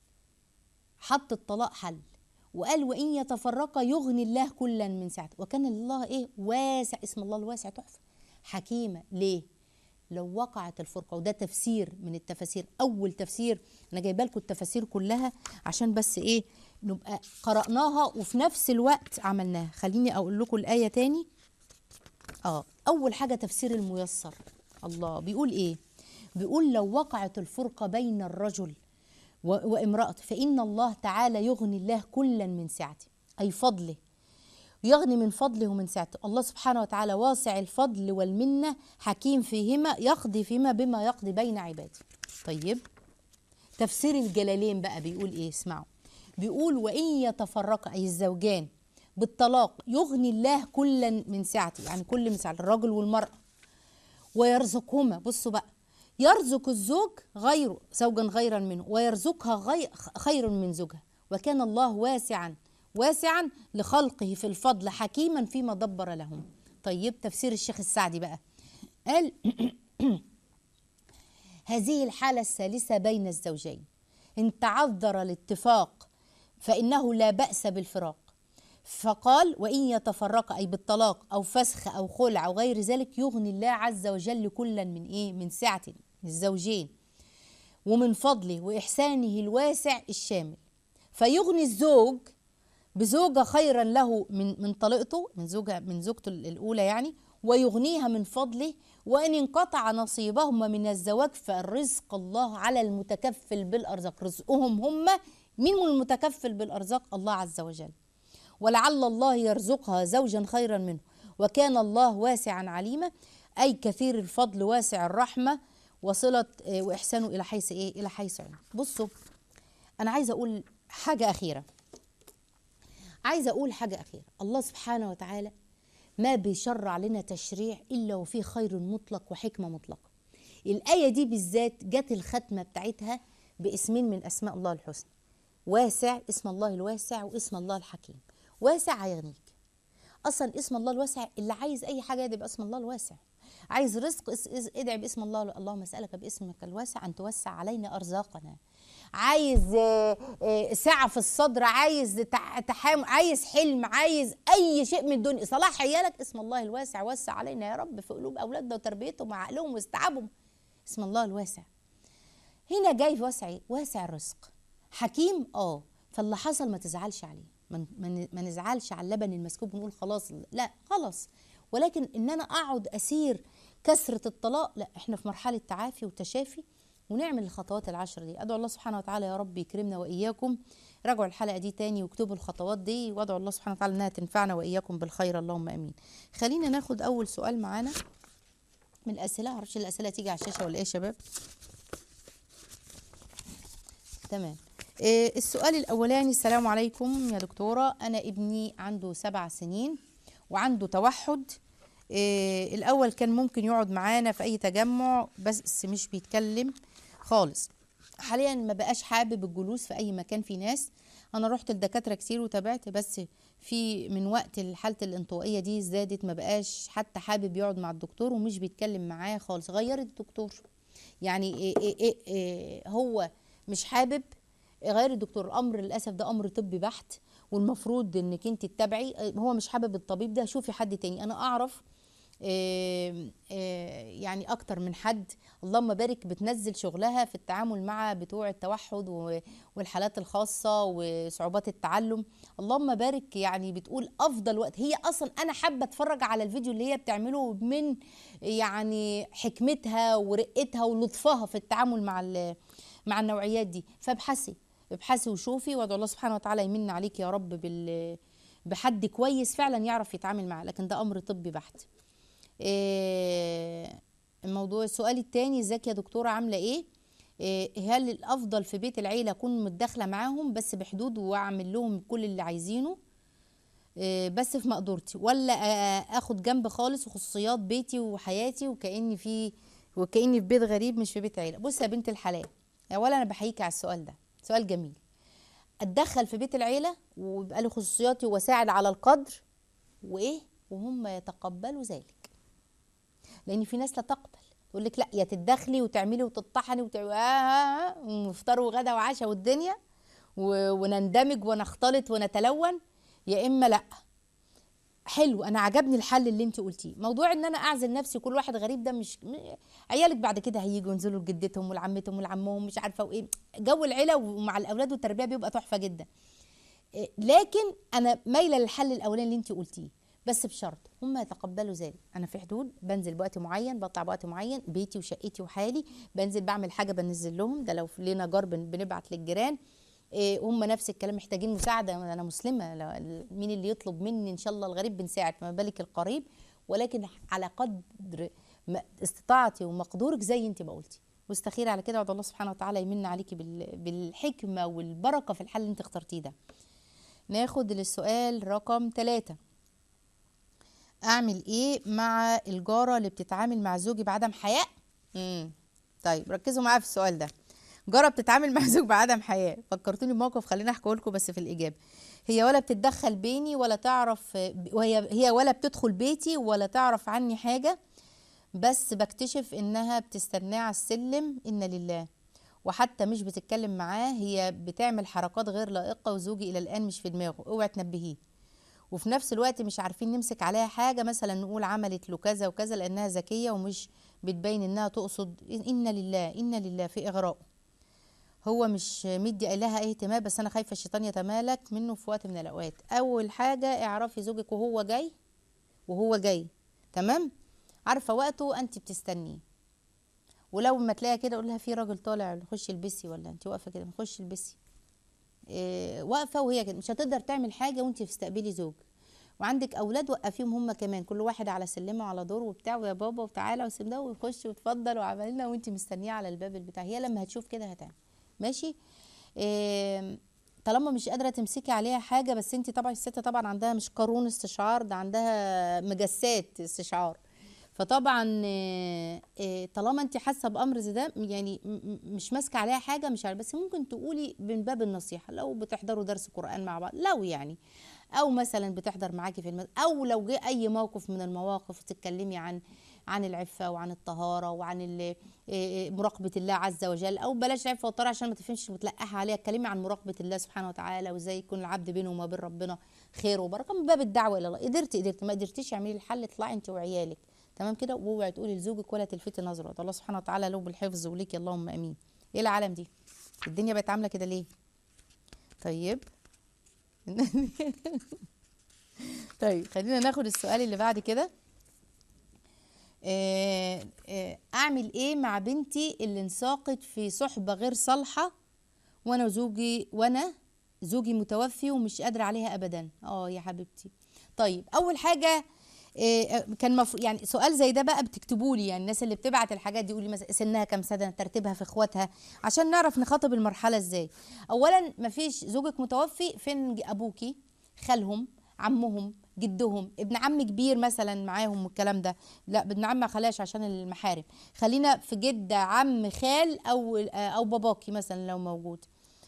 حط الطلاق حل وقال وان يتفرقا يغني الله كلا من سعته وكان الله ايه واسع اسم الله الواسع تحفه حكيمه ليه لو وقعت الفرقه وده تفسير من التفاسير اول تفسير انا جايبه لكم التفاسير كلها عشان بس ايه نبقى قراناها وفي نفس الوقت عملناها خليني اقول لكم الايه تاني اه اول حاجه تفسير الميسر الله بيقول ايه بيقول لو وقعت الفرقه بين الرجل و- وامرأته فإن الله تعالى يغني الله كلا من سعته أي فضله يغني من فضله ومن سعته الله سبحانه وتعالى واسع الفضل والمنة حكيم فيهما يقضي فيما بما يقضي بين عباده طيب تفسير الجلالين بقى بيقول ايه اسمعوا بيقول وإن يتفرقا أي الزوجان بالطلاق يغني الله كلا من سعته يعني كل من سعته الرجل والمرأة ويرزقهما بصوا بقى يرزق الزوج غيره زوجا غيرا منه ويرزقها غي خير من زوجها وكان الله واسعا واسعا لخلقه في الفضل حكيما فيما دبر لهم طيب تفسير الشيخ السعدي بقى قال هذه الحالة الثالثة بين الزوجين إن تعذر الاتفاق فإنه لا بأس بالفراق فقال وإن يتفرق أي بالطلاق أو فسخ أو خلع أو غير ذلك يغني الله عز وجل كلا من إيه من سعة الزوجين ومن فضله وإحسانه الواسع الشامل فيغني الزوج بزوجة خيرا له من من طليقته من زوجة من زوجته الأولى يعني ويغنيها من فضله وإن انقطع نصيبهما من الزواج فالرزق الله على المتكفل بالأرزاق رزقهم هم مين المتكفل بالأرزاق الله عز وجل ولعل الله يرزقها زوجا خيرا منه وكان الله واسعا عليما أي كثير الفضل واسع الرحمة وصلة آه، وإحسانه إلى حيث إيه إلى حيث علم بصوا أنا عايزة أقول حاجة أخيرة عايزة أقول حاجة أخيرة الله سبحانه وتعالى ما بيشرع لنا تشريع إلا وفيه خير مطلق وحكمة مطلقة الآية دي بالذات جت الختمة بتاعتها باسمين من أسماء الله الحسنى واسع اسم الله الواسع واسم الله الحكيم واسع هيغنيك اصلا اسم الله الواسع اللي عايز اي حاجه يدعي باسم الله الواسع عايز رزق اس- اس- ادعي باسم الله اللهم اسالك باسمك الواسع ان توسع علينا ارزاقنا عايز آه، آه، سعه في الصدر عايز تع- تحام عايز حلم عايز اي شيء من الدنيا صلاح عيالك اسم الله الواسع وسع علينا يا رب في قلوب اولادنا وتربيتهم وعقلهم واستيعابهم اسم الله الواسع هنا جاي في واسع إيه؟ واسع الرزق حكيم اه فاللي حصل ما تزعلش عليه ما- ما ن- ما نزعلش على اللبن المسكوب ونقول خلاص لا خلاص ولكن ان انا اقعد اسير كثره الطلاق لا احنا في مرحله تعافي وتشافي ونعمل الخطوات العشر دي ادعو الله سبحانه وتعالى يا رب يكرمنا واياكم راجعوا الحلقه دي تاني واكتبوا الخطوات دي وادعو الله سبحانه وتعالى انها تنفعنا واياكم بالخير اللهم امين خلينا ناخد اول سؤال معانا من الاسئله معرفش الاسئله تيجي على الشاشه ولا ايه يا شباب تمام إيه السؤال الأولاني السلام عليكم يا دكتورة أنا ابني عنده سبع سنين وعنده توحد إيه الأول كان ممكن يقعد معانا في أي تجمع بس مش بيتكلم خالص حاليا ما بقاش حابب الجلوس في أي مكان فيه ناس أنا رحت لدكاترة كتير وتابعت بس في من وقت حالة الانطوائية دي زادت ما بقاش حتى حابب يقعد مع الدكتور ومش بيتكلم معاه خالص غيرت الدكتور يعني إيه إيه إيه إيه هو مش حابب غير الدكتور الامر للاسف ده امر طبي بحت والمفروض انك انت تتابعي آه، هو مش حابب الطبيب ده شوفي حد تاني انا اعرف آه، آه، يعني اكتر من حد اللهم بارك بتنزل شغلها في التعامل مع بتوع التوحد و- والحالات الخاصه وصعوبات التعلم اللهم بارك يعني بتقول افضل وقت هي اصلا انا حابه اتفرج على الفيديو اللي هي بتعمله من يعني حكمتها ورقتها ولطفها في التعامل مع ال- مع النوعيات دي فابحثي ابحثي وشوفي وادعو الله سبحانه وتعالى يمن عليك يا رب بال بحد كويس فعلا يعرف يتعامل معاه لكن ده امر طبي بحت إيه الموضوع السؤال التاني ازيك يا دكتوره عامله ايه إيه، هل الافضل في بيت العيله اكون متداخله معاهم بس بحدود واعمل لهم كل اللي عايزينه إيه، بس في مقدورتي ولا آه، اخد جنب خالص وخصوصيات بيتي وحياتي وكاني في وكاني في بيت غريب مش في بيت عيله بص يا بنت الحلال اولا انا بحييكي على السؤال ده سؤال جميل اتدخل في بيت العيله ويبقى لي خصوصياتي واساعد على القدر وايه وهم يتقبلوا ذلك لان في ناس لا تقبل تقول لك لا يا تتدخلي وتعملي وتطحني وت... آه آه آه، وفطار وغدا وعشاء والدنيا و... ونندمج ونختلط ونتلون يا اما لا حلو انا عجبني الحل اللي انت قلتيه موضوع ان انا اعزل نفسي كل واحد غريب ده مش م- عيالك بعد كده هيجوا ينزلوا لجدتهم ولعمتهم ولعمهم مش عارفه وايه جو العيله ومع الاولاد والتربيه بيبقى تحفه جدا إيه، لكن انا مايله للحل الاولاني اللي انت قلتيه بس بشرط هم يتقبلوا ذلك انا في حدود بنزل بوقت معين بطلع بوقت معين بيتي وشقتي وحالي بنزل بعمل حاجه بنزل لهم ده لو لينا جار بن- بنبعت للجيران إيه، هم نفس الكلام محتاجين مساعده انا مسلمه لو- مين اللي يطلب مني ان شاء الله الغريب بنساعد فما بالك القريب ولكن على قدر ما- استطاعتي ومقدورك زي انت ما قلتي واستخير على كده وادعو الله سبحانه وتعالى يمن عليكي بال- بالحكمه والبركه في الحل اللي انت اخترتيه ده ناخد للسؤال رقم ثلاثة اعمل ايه مع الجاره اللي بتتعامل مع زوجي بعدم حياء امم طيب ركزوا معايا في السؤال ده جرب تتعامل مع زوج بعدم حياة فكرتوني بموقف خليني احكيه لكم بس في الإجابة هي ولا بتتدخل بيني ولا تعرف وهي هي ولا بتدخل بيتي ولا تعرف عني حاجة بس بكتشف انها بتستناه على السلم إن لله وحتى مش بتتكلم معاه هي بتعمل حركات غير لائقة وزوجي إلى الآن مش في دماغه اوعي تنبهيه وفي نفس الوقت مش عارفين نمسك عليها حاجة مثلا نقول عملت له كذا وكذا لأنها ذكية ومش بتبين إنها تقصد إن لله إن لله في إغراء هو مش مدي لها أي اهتمام بس أنا خايفة الشيطان يتمالك منه في وقت من الأوقات أول حاجة اعرفي زوجك وهو جاي وهو جاي تمام عارفة وقته أنت بتستنيه ولو ما تلاقيها كده قول لها في راجل طالع خش البسي ولا انت واقفه كده خش البسي إيه واقفه وهي كده مش هتقدر تعمل حاجه وانت بتستقبلي زوج وعندك اولاد وقفيهم هم كمان كل واحد على سلمه على دور وبتاع ويا بابا وتعالى وسيب ده وخش وتفضل وعمل لنا وانت مستنيه على الباب البتاع هي لما هتشوف كده هتعمل ماشي إيه طالما مش قادره تمسكي عليها حاجه بس انت طبعا الست طبعا عندها مش قارون استشعار ده عندها مجسات استشعار فطبعا آه، آه، طالما انت حاسه بامر زي ده يعني م- م- مش ماسكه عليها حاجه مش عارفه بس ممكن تقولي من باب النصيحه لو بتحضروا درس قران مع بعض لو يعني او مثلا بتحضر معاكي في المد... او لو جه اي موقف من المواقف تتكلمي عن عن العفه وعن الطهاره وعن ال- آه، مراقبه الله عز وجل او بلاش عفه والطهاره عشان ما تفهمش وتلقحها عليها اتكلمي عن مراقبه الله سبحانه وتعالى وازاي يكون العبد بينه وما بين ربنا خير وبركه من باب الدعوه الى الله قدرتي قدرتي ما قدرتيش اعملي الحل اطلعي انت وعيالك تمام كده واوعي تقولي لزوجك ولا تلفتي نظره ده الله سبحانه وتعالى له بالحفظ وليك اللهم امين ايه العالم دي الدنيا بقت عامله كده ليه طيب طيب خلينا ناخد السؤال اللي بعد كده آه، آه، اعمل ايه مع بنتي اللي انساقت في صحبه غير صالحه وانا وزوجي وانا زوجي متوفي ومش قادره عليها ابدا اه يا حبيبتي طيب اول حاجه إيه، كان مف... يعني سؤال زي ده بقى بتكتبوا لي يعني الناس اللي بتبعت الحاجات دي يقول لي مثلا سنها كام سنه ترتيبها في اخواتها عشان نعرف نخاطب المرحله ازاي اولا مفيش زوجك متوفي فين ابوكي خالهم عمهم جدهم ابن عم كبير مثلا معاهم والكلام ده لا ابن عم ما خلاش عشان المحارم خلينا في جد عم خال او او باباكي مثلا لو موجود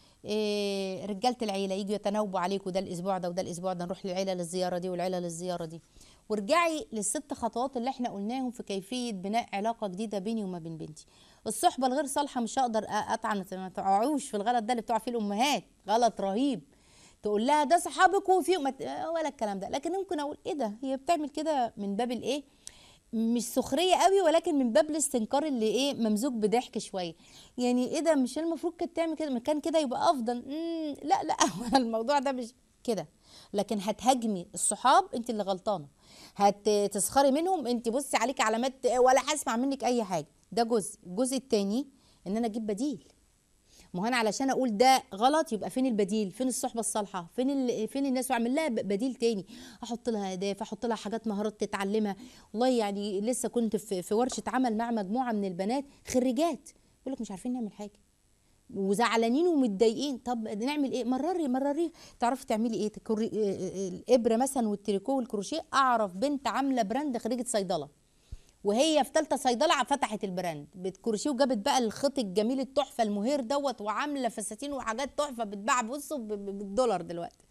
إيه، رجاله العيله يجوا يتناوبوا عليكم ده الاسبوع ده وده الاسبوع ده نروح للعيله للزياره دي والعيله للزياره دي وارجعي للست خطوات اللي احنا قلناهم في كيفيه بناء علاقه جديده بيني وما بين بنتي الصحبه الغير صالحه مش هقدر أ- اطعن ما تقعوش في الغلط ده اللي بتقع فيه الامهات غلط رهيب تقول لها ده صحابك وفي وما ت- ولا الكلام ده لكن ممكن اقول ايه ده هي بتعمل كده من باب الايه مش سخريه قوي ولكن من باب الاستنكار اللي ايه ممزوج بضحك شويه يعني ايه ده مش المفروض كانت تعمل كده مكان كده يبقى افضل مم لا لا الموضوع ده مش كده لكن هتهاجمي الصحاب انت اللي غلطانه هتسخري منهم انت بصي عليك علامات ولا هسمع منك اي حاجه ده جزء الجزء التاني ان انا اجيب بديل ما هو انا علشان اقول ده غلط يبقى فين البديل فين الصحبه الصالحه فين ال... فين الناس واعمل لها ب- بديل تاني احط لها اهداف احط لها حاجات مهارات تتعلمها والله يعني لسه كنت في, في ورشه عمل مع مجموعه من البنات خريجات يقول لك مش عارفين نعمل حاجه وزعلانين ومتضايقين طب نعمل ايه مرري مرري تعرفي تعملي ايه تكري... آه، آه، الابره مثلا والتريكو والكروشيه اعرف بنت عامله براند خريجه صيدله وهي في ثالثه صيدله فتحت البراند بتكروشيه وجابت بقى الخيط الجميل التحفه المهير دوت وعامله فساتين وحاجات تحفه بتتباع بصوا ب- ب- بالدولار دلوقتي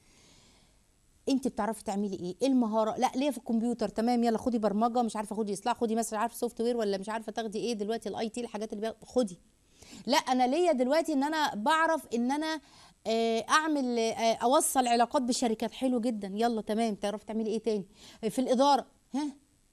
انت بتعرفي تعملي ايه ايه المهاره لا ليه في الكمبيوتر تمام يلا خدي برمجه مش عارفه خدي اصلاح خدي مثلا عارفه سوفت وير ولا مش عارفه تاخدي ايه دلوقتي الاي تي الحاجات اللي بياخد- خدي لا انا ليا دلوقتي ان انا بعرف ان انا آه، اعمل آه، اوصل علاقات بشركات حلو جدا يلا تمام تعرفي تعملي ايه تاني آه، في الاداره ها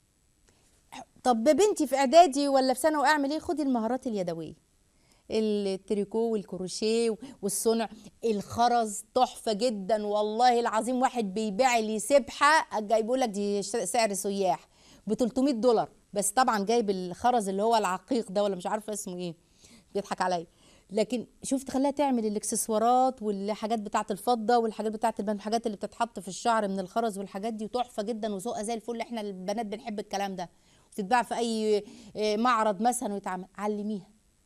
طب بنتي في اعدادي ولا في ثانوي اعمل ايه خدي المهارات اليدويه التريكو والكروشيه والصنع الخرز تحفه جدا والله العظيم واحد بيبيع لي سبحه جايبه لك دي ش- سعر سياح ب 300 دولار بس طبعا جايب الخرز اللي هو العقيق ده ولا مش عارفه اسمه ايه بيضحك عليا لكن شوف تخليها تعمل الاكسسوارات والحاجات بتاعه الفضه والحاجات بتاعه البنات الحاجات اللي بتتحط في الشعر من الخرز والحاجات دي تحفه جدا وذوقها زي الفل احنا البنات بنحب الكلام ده وتتباع في اي آه، معرض مثلا ويتعمل علميها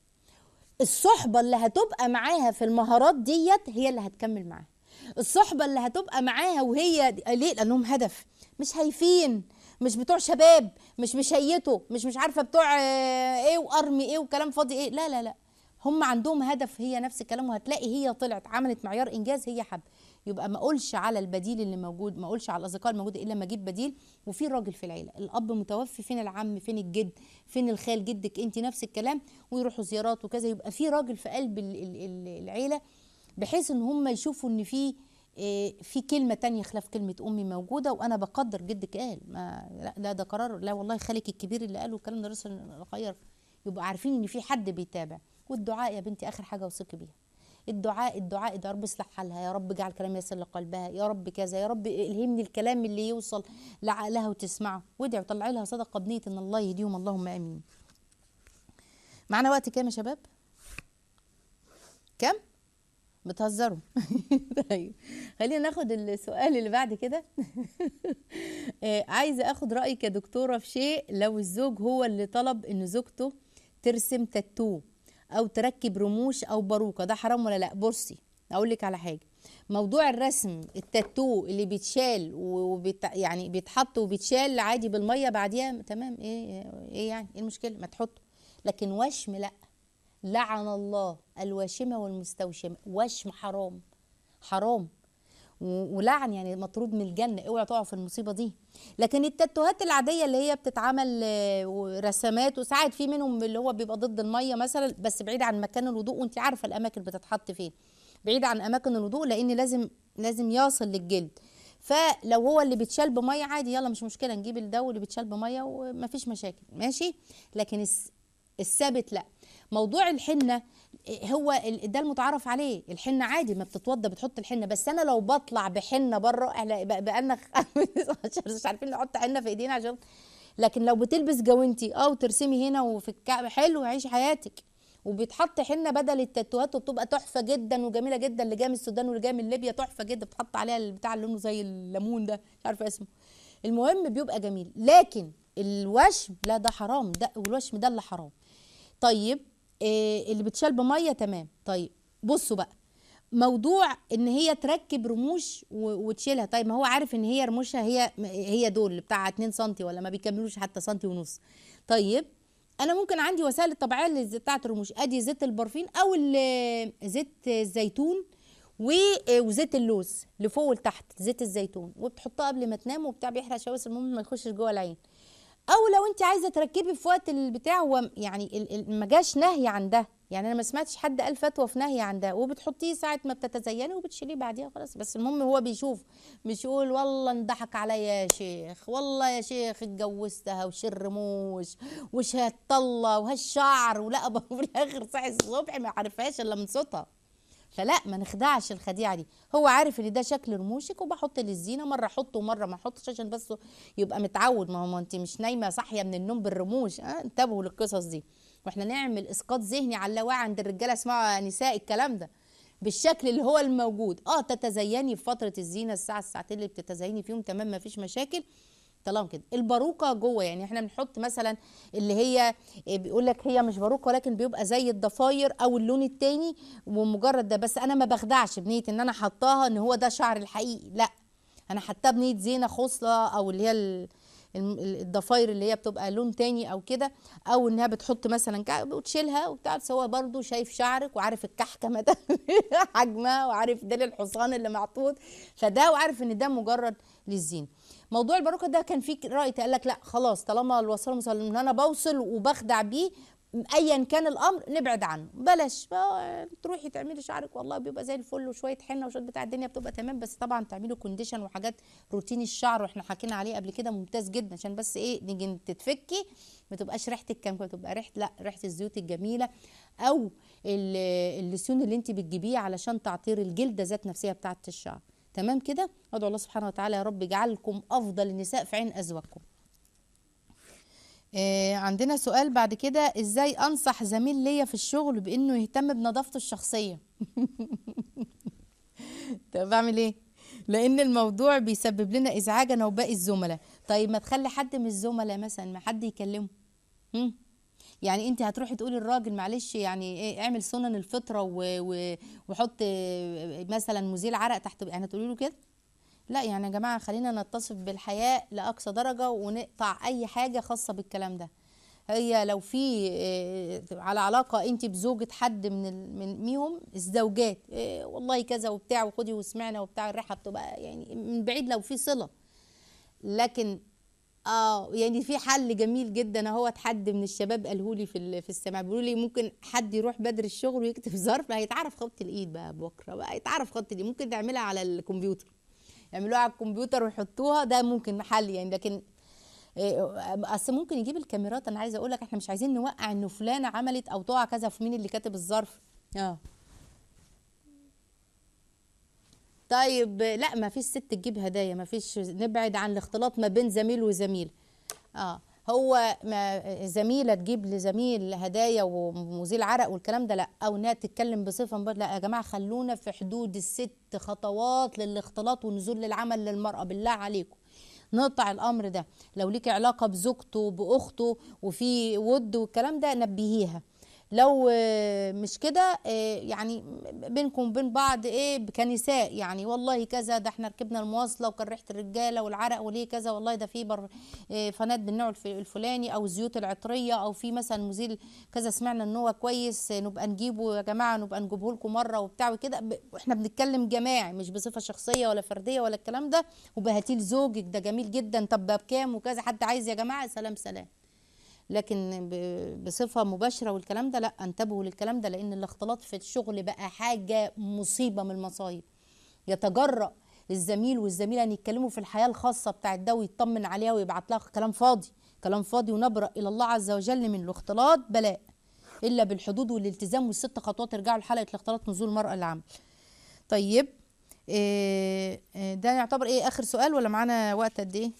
الصحبة اللي هتبقى معاها في المهارات ديت هي اللي هتكمل معاها الصحبة اللي هتبقى معاها وهي ليه لأنهم هدف مش هايفين مش بتوع شباب مش مشيتوا مش مش عارفة بتوع آه، ايه وارمي ايه وكلام فاضي ايه لا لا لا هم عندهم هدف هي نفس الكلام وهتلاقي هي طلعت عملت معيار انجاز هي حب يبقى ما اقولش على البديل اللي موجود ما اقولش على الاصدقاء الموجوده الا لما اجيب بديل وفي راجل في العيله الاب متوفي فين العم فين الجد فين الخال جدك انت نفس الكلام ويروحوا زيارات وكذا يبقى في راجل في قلب ال- ال- ال- العيله بحيث ان هم يشوفوا ان في إيه، في كلمه تانية خلاف كلمه امي موجوده وانا بقدر جدك قال ما لا, لا ده قرار لا والله خالك الكبير اللي قاله الكلام ده لسه غير يبقى عارفين ان في حد بيتابع والدعاء يا بنتي اخر حاجه اوصيكي بيها الدعاء الدعاء يا رب اصلح حالها يا رب اجعل كلام يسر لقلبها يا رب كذا يا رب الهمني الكلام اللي يوصل لعقلها وتسمعه وادعي وطلعي لها صدقه بنيه ان الله يهديهم اللهم امين معانا وقت كام يا شباب كام بتهزروا طيب خلينا ناخد السؤال اللي بعد كده آه، عايزه اخد رايك يا دكتوره في شيء لو الزوج هو اللي طلب ان زوجته ترسم تاتو او تركب رموش او باروكه ده حرام ولا لا بصي اقول لك على حاجه موضوع الرسم التاتو اللي بيتشال وبيت يعني بيتحط وبيتشال عادي بالميه بعديها تمام ايه ايه يعني ايه المشكله ما تحطه لكن وشم لا لعن الله الواشمه والمستوشمه وشم حرام حرام و- ولعن يعني مطرود من الجنه اوعى تقعوا في المصيبه دي لكن التاتوهات العاديه اللي هي بتتعمل آه، ورسمات وساعات في منهم اللي هو بيبقى ضد الميه مثلا بس بعيد عن مكان الوضوء وانت عارفه الاماكن بتتحط فين بعيد عن اماكن الوضوء لان لازم لازم يصل للجلد فلو هو اللي بيتشال بميه عادي يلا مش مشكله نجيب الدو اللي بيتشال بميه ومفيش مشاكل ماشي لكن الس- الثابت لا موضوع الحنه هو ال- ده المتعارف عليه الحنه عادي ما بتتوضى بتحط الحنه بس انا لو بطلع بحنه بره احنا بق- بقالنا خ- مش عارفين نحط حنه في ايدينا عشان لكن لو بتلبس جوانتي اه وترسمي هنا وفي الكعب حلو عيشي حياتك وبيتحط حنه بدل التاتوهات وبتبقى تحفه جدا وجميله جدا اللي جايه من السودان واللي جايه من ليبيا تحفه جدا بتحط عليها البتاع اللي لونه زي الليمون ده مش عارفه اسمه المهم بيبقى جميل لكن الوشم لا ده حرام ده والوشم ده اللي حرام طيب إيه اللي بتشال بميه تمام طيب بصوا بقى موضوع ان هي تركب رموش و- وتشيلها طيب ما هو عارف ان هي رموشها هي هي دول اللي بتاع 2 سم ولا ما بيكملوش حتى سنتي ونص طيب انا ممكن عندي وسائل الطبيعيه اللي زي- بتاعت الرموش ادي زيت البرفين او ال- زيت الزيتون و- وزيت اللوز لفوق ولتحت زيت الزيتون وبتحطها قبل ما تنام وبتاع بيحرق شواذ المهم ما يخشش جوه العين او لو انت عايزه تركبي في وقت البتاع هو يعني ال- ال- ما جاش نهي عن ده يعني انا ما سمعتش حد قال فتوى في نهي عن ده وبتحطيه ساعه ما بتتزيني وبتشيليه بعديها خلاص بس المهم هو بيشوف مش يقول والله انضحك عليا يا شيخ والله يا شيخ اتجوزتها وش الرموش وش هالطله وهالشعر ولا أبا في الاخر صحي الصبح ما عرفهاش الا من صوتها فلا ما نخدعش الخديعه دي هو عارف ان ده شكل رموشك وبحط للزينه مره احطه ومره ما احطش عشان بس يبقى متعود ما هو ما انت مش نايمه صاحيه من النوم بالرموش اه انتبهوا للقصص دي واحنا نعمل اسقاط ذهني على اللاوعي عند الرجاله اسمعوا يا نساء الكلام ده بالشكل اللي هو الموجود اه تتزيني في فتره الزينه الساعه الساعتين اللي بتتزيني فيهم تمام ما فيش مشاكل طالما كده الباروكه جوه يعني احنا بنحط مثلا اللي هي بيقول لك هي مش باروكه ولكن بيبقى زي الضفاير او اللون التاني ومجرد ده بس انا ما بخدعش بنيه ان انا حطاها ان هو ده شعر الحقيقي لا انا حطاه بنيه زينه خصله او اللي هي ال- الم- ال- الضفاير اللي هي بتبقى لون تاني او كده او انها بتحط مثلا كعب وتشيلها وبتاع بس هو برضه شايف شعرك وعارف الكحكمه ده حجمها وعارف ديل الحصان اللي محطوط فده وعارف ان ده مجرد للزينه موضوع الباروكه ده كان فيه راي قال لك لا خلاص طالما الوصول مسلم ان انا بوصل وبخدع بيه ايا كان الامر نبعد عنه بلاش بقى تروحي تعملي شعرك والله بيبقى زي الفل وشويه حنه وشويه بتاع الدنيا بتبقى تمام بس طبعا تعملي كونديشن وحاجات روتين الشعر واحنا حكينا عليه قبل كده ممتاز جدا عشان بس ايه نيجي تتفكي ما تبقاش ريحتك كام تبقى ريحه لا ريحه الزيوت الجميله او ال- اللسون اللي انت بتجيبيه علشان تعطير الجلده ذات نفسها بتاعه الشعر تمام كده ادعو الله سبحانه وتعالى يا رب يجعلكم افضل النساء في عين ازواجكم آه، عندنا سؤال بعد كده ازاي انصح زميل ليا في الشغل بانه يهتم بنظافته الشخصيه طب بعمل ايه لان الموضوع بيسبب لنا ازعاج انا وباقي الزملاء طيب ما تخلي حد من الزملاء مثلا ما حد يكلمه هم؟ يعني انت هتروحي تقولي للراجل معلش يعني ايه اعمل سنن الفطره و- و- وحط آه، مثلا مزيل عرق تحت يعني هتقولي له كده لا يعني يا جماعه خلينا نتصف بالحياء لاقصى درجه ونقطع اي حاجه خاصه بالكلام ده هي لو في آه، على علاقه انت بزوجة حد من ال- من ميهم الزوجات آه، والله كذا وبتاع وخدي وسمعنا وبتاع الريحه بتبقى يعني من بعيد لو في صله لكن اه يعني في حل جميل جدا اهوت حد من الشباب قاله لي في ال- في السماع بيقولوا لي ممكن حد يروح بدري الشغل ويكتب ظرف هيتعرف خط الايد بقى بكره بقى هيتعرف خط الايد ممكن تعملها على الكمبيوتر يعملوها على الكمبيوتر ويحطوها ده ممكن حل يعني لكن إيه، اصل ممكن يجيب الكاميرات انا عايزه اقول لك احنا مش عايزين نوقع انه فلانه عملت او تقع كذا في مين اللي كاتب الظرف اه طيب لا ما فيش ست تجيب هدايا ما فيش نبعد عن الاختلاط ما بين زميل وزميل اه هو ما زميله تجيب لزميل هدايا ومزيل عرق والكلام ده لا او انها تتكلم بصفه مبالغه لا يا جماعه خلونا في حدود الست خطوات للاختلاط والنزول للعمل للمراه بالله عليكم نقطع الامر ده لو ليك علاقه بزوجته باخته وفي ود والكلام ده نبهيها لو آه، مش كده آه، يعني بينكم وبين بعض ايه كنساء يعني والله كذا ده احنا ركبنا المواصله وكان ريحه الرجاله والعرق وليه كذا والله ده في بر آه، فنات بالنوع الف- الفلاني او الزيوت العطريه او في مثلا مزيل كذا سمعنا ان هو كويس آه، نبقى نجيبه يا جماعه نبقى نجيبه لكم مره وبتاع وكده ب- واحنا بنتكلم جماعي مش بصفه شخصيه ولا فرديه ولا الكلام ده وبهاتيه لزوجك ده جميل جدا طب بكام وكذا حد عايز يا جماعه سلام سلام لكن ب- بصفه مباشره والكلام ده لا انتبهوا للكلام ده لان الاختلاط في الشغل بقى حاجه مصيبه من المصايب يتجرأ الزميل والزميله ان يتكلموا في الحياه الخاصه بتاعت ده ويطمن عليها ويبعت لها كلام فاضي كلام فاضي ونبرأ الى الله عز وجل من الاختلاط بلاء الا بالحدود والالتزام والست خطوات يرجعوا لحلقه الاختلاط نزول المراه للعمل طيب إيه إيه ده يعتبر ايه اخر سؤال ولا معانا وقت قد ايه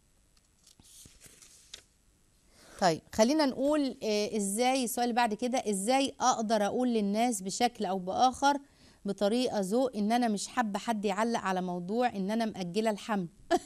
طيب خلينا نقول آه، ازاي السؤال اللي بعد كده ازاي اقدر اقول للناس بشكل او باخر بطريقه ذوق ان انا مش حابه حد يعلق على موضوع ان انا مأجله الحمل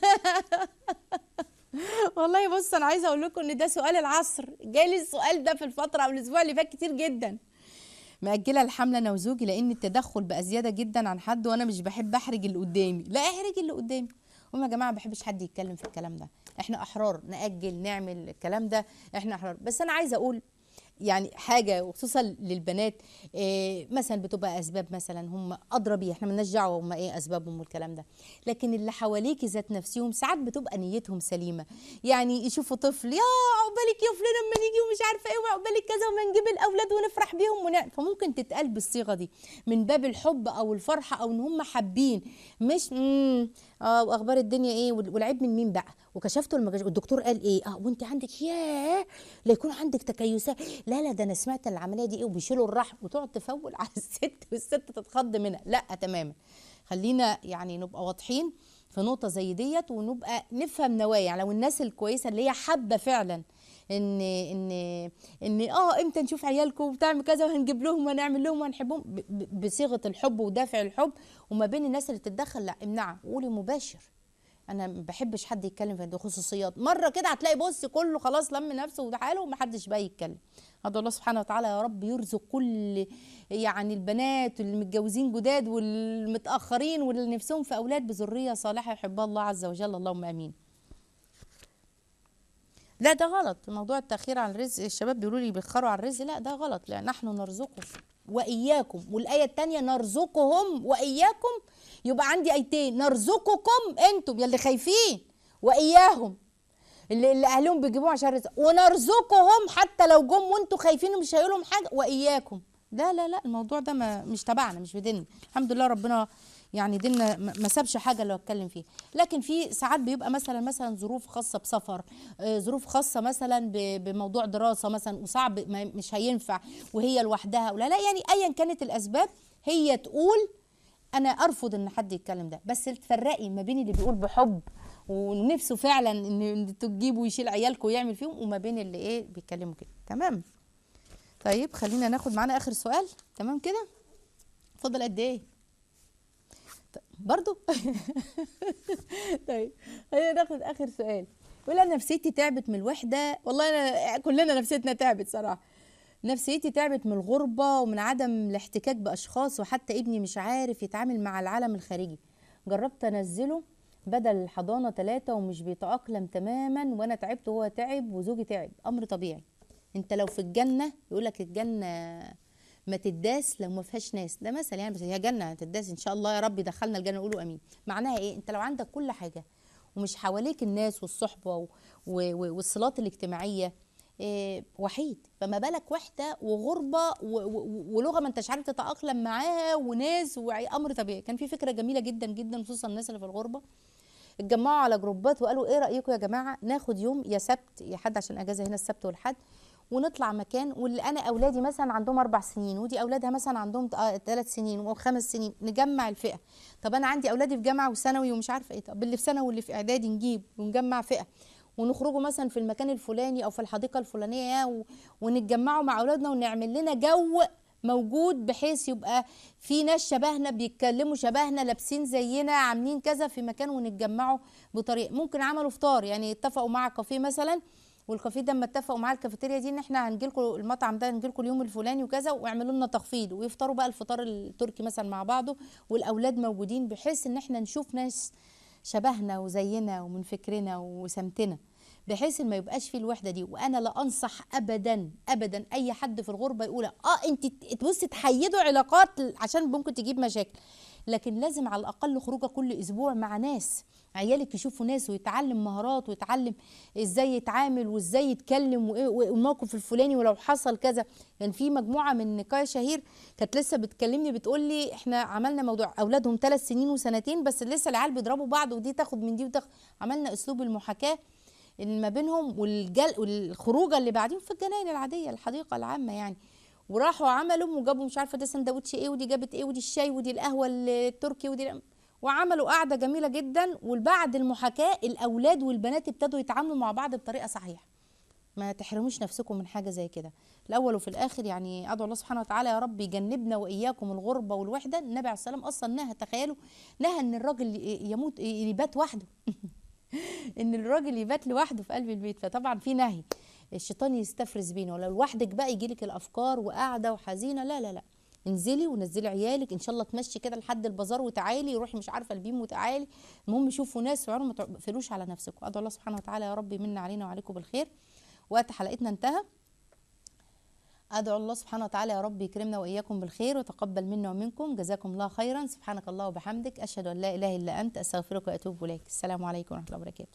والله بص انا عايزه اقول لكم ان ده سؤال العصر جالي السؤال ده في الفتره او الاسبوع اللي فات كتير جدا مأجله الحمل انا وزوجي لان التدخل بقى زياده جدا عن حد وانا مش بحب احرج اللي قدامي لا احرج اللي قدامي هم يا جماعه ما بحبش حد يتكلم في الكلام ده احنا احرار ناجل نعمل الكلام ده احنا احرار بس انا عايزه اقول يعني حاجه وخصوصا للبنات إيه مثلا بتبقى اسباب مثلا هم ادرى بيها احنا مالناش دعوه هم ايه اسبابهم والكلام ده لكن اللي حواليك ذات نفسهم ساعات بتبقى نيتهم سليمه يعني يشوفوا طفل يا عقبالك يا فلان اما نيجي ومش عارفه ايه وعقبالك كذا وما نجيب الاولاد ونفرح بيهم ونعمل فممكن تتقال بالصيغه دي من باب الحب او الفرحه او ان هم حابين مش امم اه واخبار الدنيا ايه وال- والعيب من مين بقى وكشفته لما كشف- والدكتور قال ايه اه وانت عندك ياه لا يكون عندك تكيسات لا لا ده انا سمعت العمليه دي ايه وبيشيلوا الرحم وتقعد تفول على الست والست تتخض منها لا تماما خلينا يعني نبقى واضحين في نقطه زي ديت ونبقى نفهم نوايا يعني لو الناس الكويسه اللي هي حابه فعلا ان ان ان اه امتى نشوف عيالكم وبتعمل كذا وهنجيب لهم وهنعمل لهم وهنحبهم ب- ب- بصيغه الحب ودافع الحب وما بين الناس اللي تتدخل لا امنعها وقولي مباشر انا ما بحبش حد يتكلم في الخصوصيات مره كده هتلاقي بص كله خلاص لم نفسه وتعالى ومحدش بقى يتكلم ادعو الله سبحانه وتعالى يا رب يرزق كل يعني البنات اللي متجوزين جداد والمتاخرين واللي نفسهم في اولاد بذريه صالحه يحبها الله عز وجل اللهم امين لا ده غلط موضوع التأخير عن الرزق الشباب بيقولوا لي بيخروا على الرزق لا ده غلط لا نحن نرزقهم وإياكم والآية التانية نرزقهم وإياكم يبقى عندي آيتين نرزقكم أنتم يلي خايفين وإياهم اللي, اللي أهلهم بيجيبوهم عشان الرزق ونرزقهم حتى لو جم وأنتم خايفين ومش هيقولهم حاجة وإياكم لا لا لا الموضوع ده ما مش تبعنا مش بديننا الحمد لله ربنا يعني ديننا ما ما سابش حاجه اللي اتكلم فيها لكن في ساعات بيبقى مثلا مثلا ظروف خاصه بسفر آه، ظروف خاصه مثلا ب- بموضوع دراسه مثلا وصعب ما- مش هينفع وهي لوحدها ولا لا يعني ايا كانت الاسباب هي تقول انا ارفض ان حد يتكلم ده بس تفرقي ما بين اللي بيقول بحب ونفسه فعلا ان انتوا تجيبوا ويشيل عيالكم ويعمل فيهم وما بين اللي ايه بيتكلموا كده تمام طيب خلينا ناخد معانا اخر سؤال تمام كده فاضل قد ايه طيب، برضو طيب خلينا ناخد اخر سؤال يقول انا نفسيتي تعبت من الوحده والله انا كلنا نفسيتنا تعبت صراحه نفسيتي تعبت من الغربه ومن عدم الاحتكاك باشخاص وحتى ابني مش عارف يتعامل مع العالم الخارجي جربت انزله بدل الحضانه ثلاثة ومش بيتأقلم تماما وانا تعبت وهو تعب وزوجي تعب امر طبيعي انت لو في الجنه يقول لك الجنه ما تداس لو ما فيهاش ناس ده مثل يعني بس هي جنه هتداس ان شاء الله يا رب دخلنا الجنه قولوا امين معناها ايه انت لو عندك كل حاجه ومش حواليك الناس والصحبه و... و... و... والصلات الاجتماعيه إيه وحيد فما بالك وحده وغربه و... و... ولغه ما انتش عارف تتاقلم معاها وناس وامر طبيعي كان في فكره جميله جدا جدا خصوصا الناس اللي في الغربه اتجمعوا على جروبات وقالوا ايه رايكم يا جماعه ناخد يوم يا سبت يا حد عشان اجازه هنا السبت والحد ونطلع مكان واللي انا اولادي مثلا عندهم اربع سنين ودي اولادها مثلا عندهم ثلاث سنين وخمس سنين نجمع الفئه طب انا عندي اولادي في جامعه وثانوي ومش عارفه ايه طب اللي في ثانوي واللي في اعدادي نجيب ونجمع فئه ونخرجوا مثلا في المكان الفلاني او في الحديقه الفلانيه و... ونتجمعوا مع اولادنا ونعمل لنا جو موجود بحيث يبقى في ناس شبهنا بيتكلموا شبهنا لابسين زينا عاملين كذا في مكان ونتجمعوا بطريقه ممكن عملوا فطار يعني اتفقوا مع كافيه مثلا والكافيه ده اما اتفقوا مع الكافيتيريا دي ان احنا هنجي لكم المطعم ده هنجي لكم اليوم الفلاني وكذا واعملوا لنا تخفيض ويفطروا بقى الفطار التركي مثلا مع بعضه والاولاد موجودين بحيث ان احنا نشوف ناس شبهنا وزينا ومن فكرنا وسمتنا بحيث ان ما يبقاش في الوحده دي وانا لا انصح ابدا ابدا اي حد في الغربه يقول اه انت تبصي تحيدوا علاقات عشان ممكن تجيب مشاكل لكن لازم على الاقل خروجه كل اسبوع مع ناس عيالك يشوفوا ناس ويتعلم مهارات ويتعلم ازاي يتعامل وازاي يتكلم والموقف الفلاني ولو حصل كذا كان يعني في مجموعه من نقايا شهير كانت لسه بتكلمني بتقول لي احنا عملنا موضوع اولادهم ثلاث سنين وسنتين بس لسه العيال بيضربوا بعض ودي تاخد من دي وتاخد عملنا اسلوب المحاكاه اللي ما بينهم والجل والخروجه اللي بعدين في الجناين العاديه الحديقه العامه يعني وراحوا عملوا وجابوا مش عارفه ده سندوتش ايه ودي جابت ايه ودي الشاي ودي القهوه التركي ودي وعملوا قعده جميله جدا وبعد المحاكاه الاولاد والبنات ابتدوا يتعاملوا مع بعض بطريقه صحيحه ما تحرموش نفسكم من حاجه زي كده الاول وفي الاخر يعني ادعو الله سبحانه وتعالى يا رب يجنبنا واياكم الغربه والوحده النبي عليه السلام اصلا نهى تخيلوا نهى ان الراجل يموت يبات وحده ان الراجل يبات لوحده في قلب البيت فطبعا في نهي الشيطان يستفرز بينا ولو لوحدك بقى يجيلك الافكار وقاعده وحزينه لا لا لا انزلي ونزلي عيالك ان شاء الله تمشي كده لحد البازار وتعالي روحي مش عارفه البيم وتعالي المهم شوفوا ناس وعروا ما تقفلوش على نفسكم ادعو الله سبحانه وتعالى يا رب يمن علينا وعليكم بالخير وقت حلقتنا انتهى ادعو الله سبحانه وتعالى يا رب يكرمنا واياكم بالخير وتقبل منا ومنكم جزاكم الله خيرا سبحانك الله وبحمدك اشهد ان لا اله الا انت استغفرك واتوب اليك السلام عليكم ورحمه الله وبركاته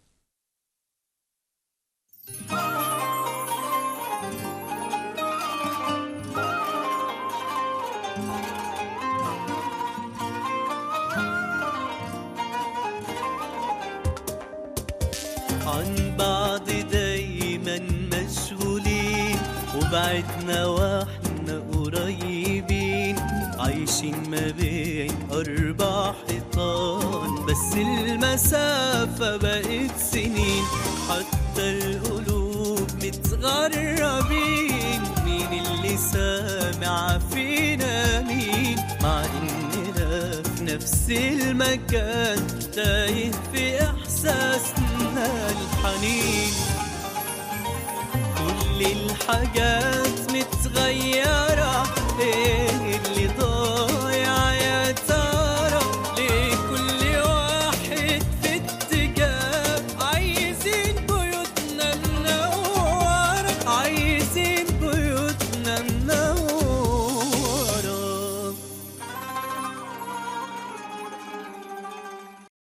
عن بعض دايما مشغولين وبعدنا واحنا قريبين عايشين ما بين أربع حيطان بس المسافة بقت سنين حتى القلوب متغربين مين اللي سامع فينا مين مع إننا في نفس المكان تايه في إحساسنا الحنين كل الحاجات متغيرة إيه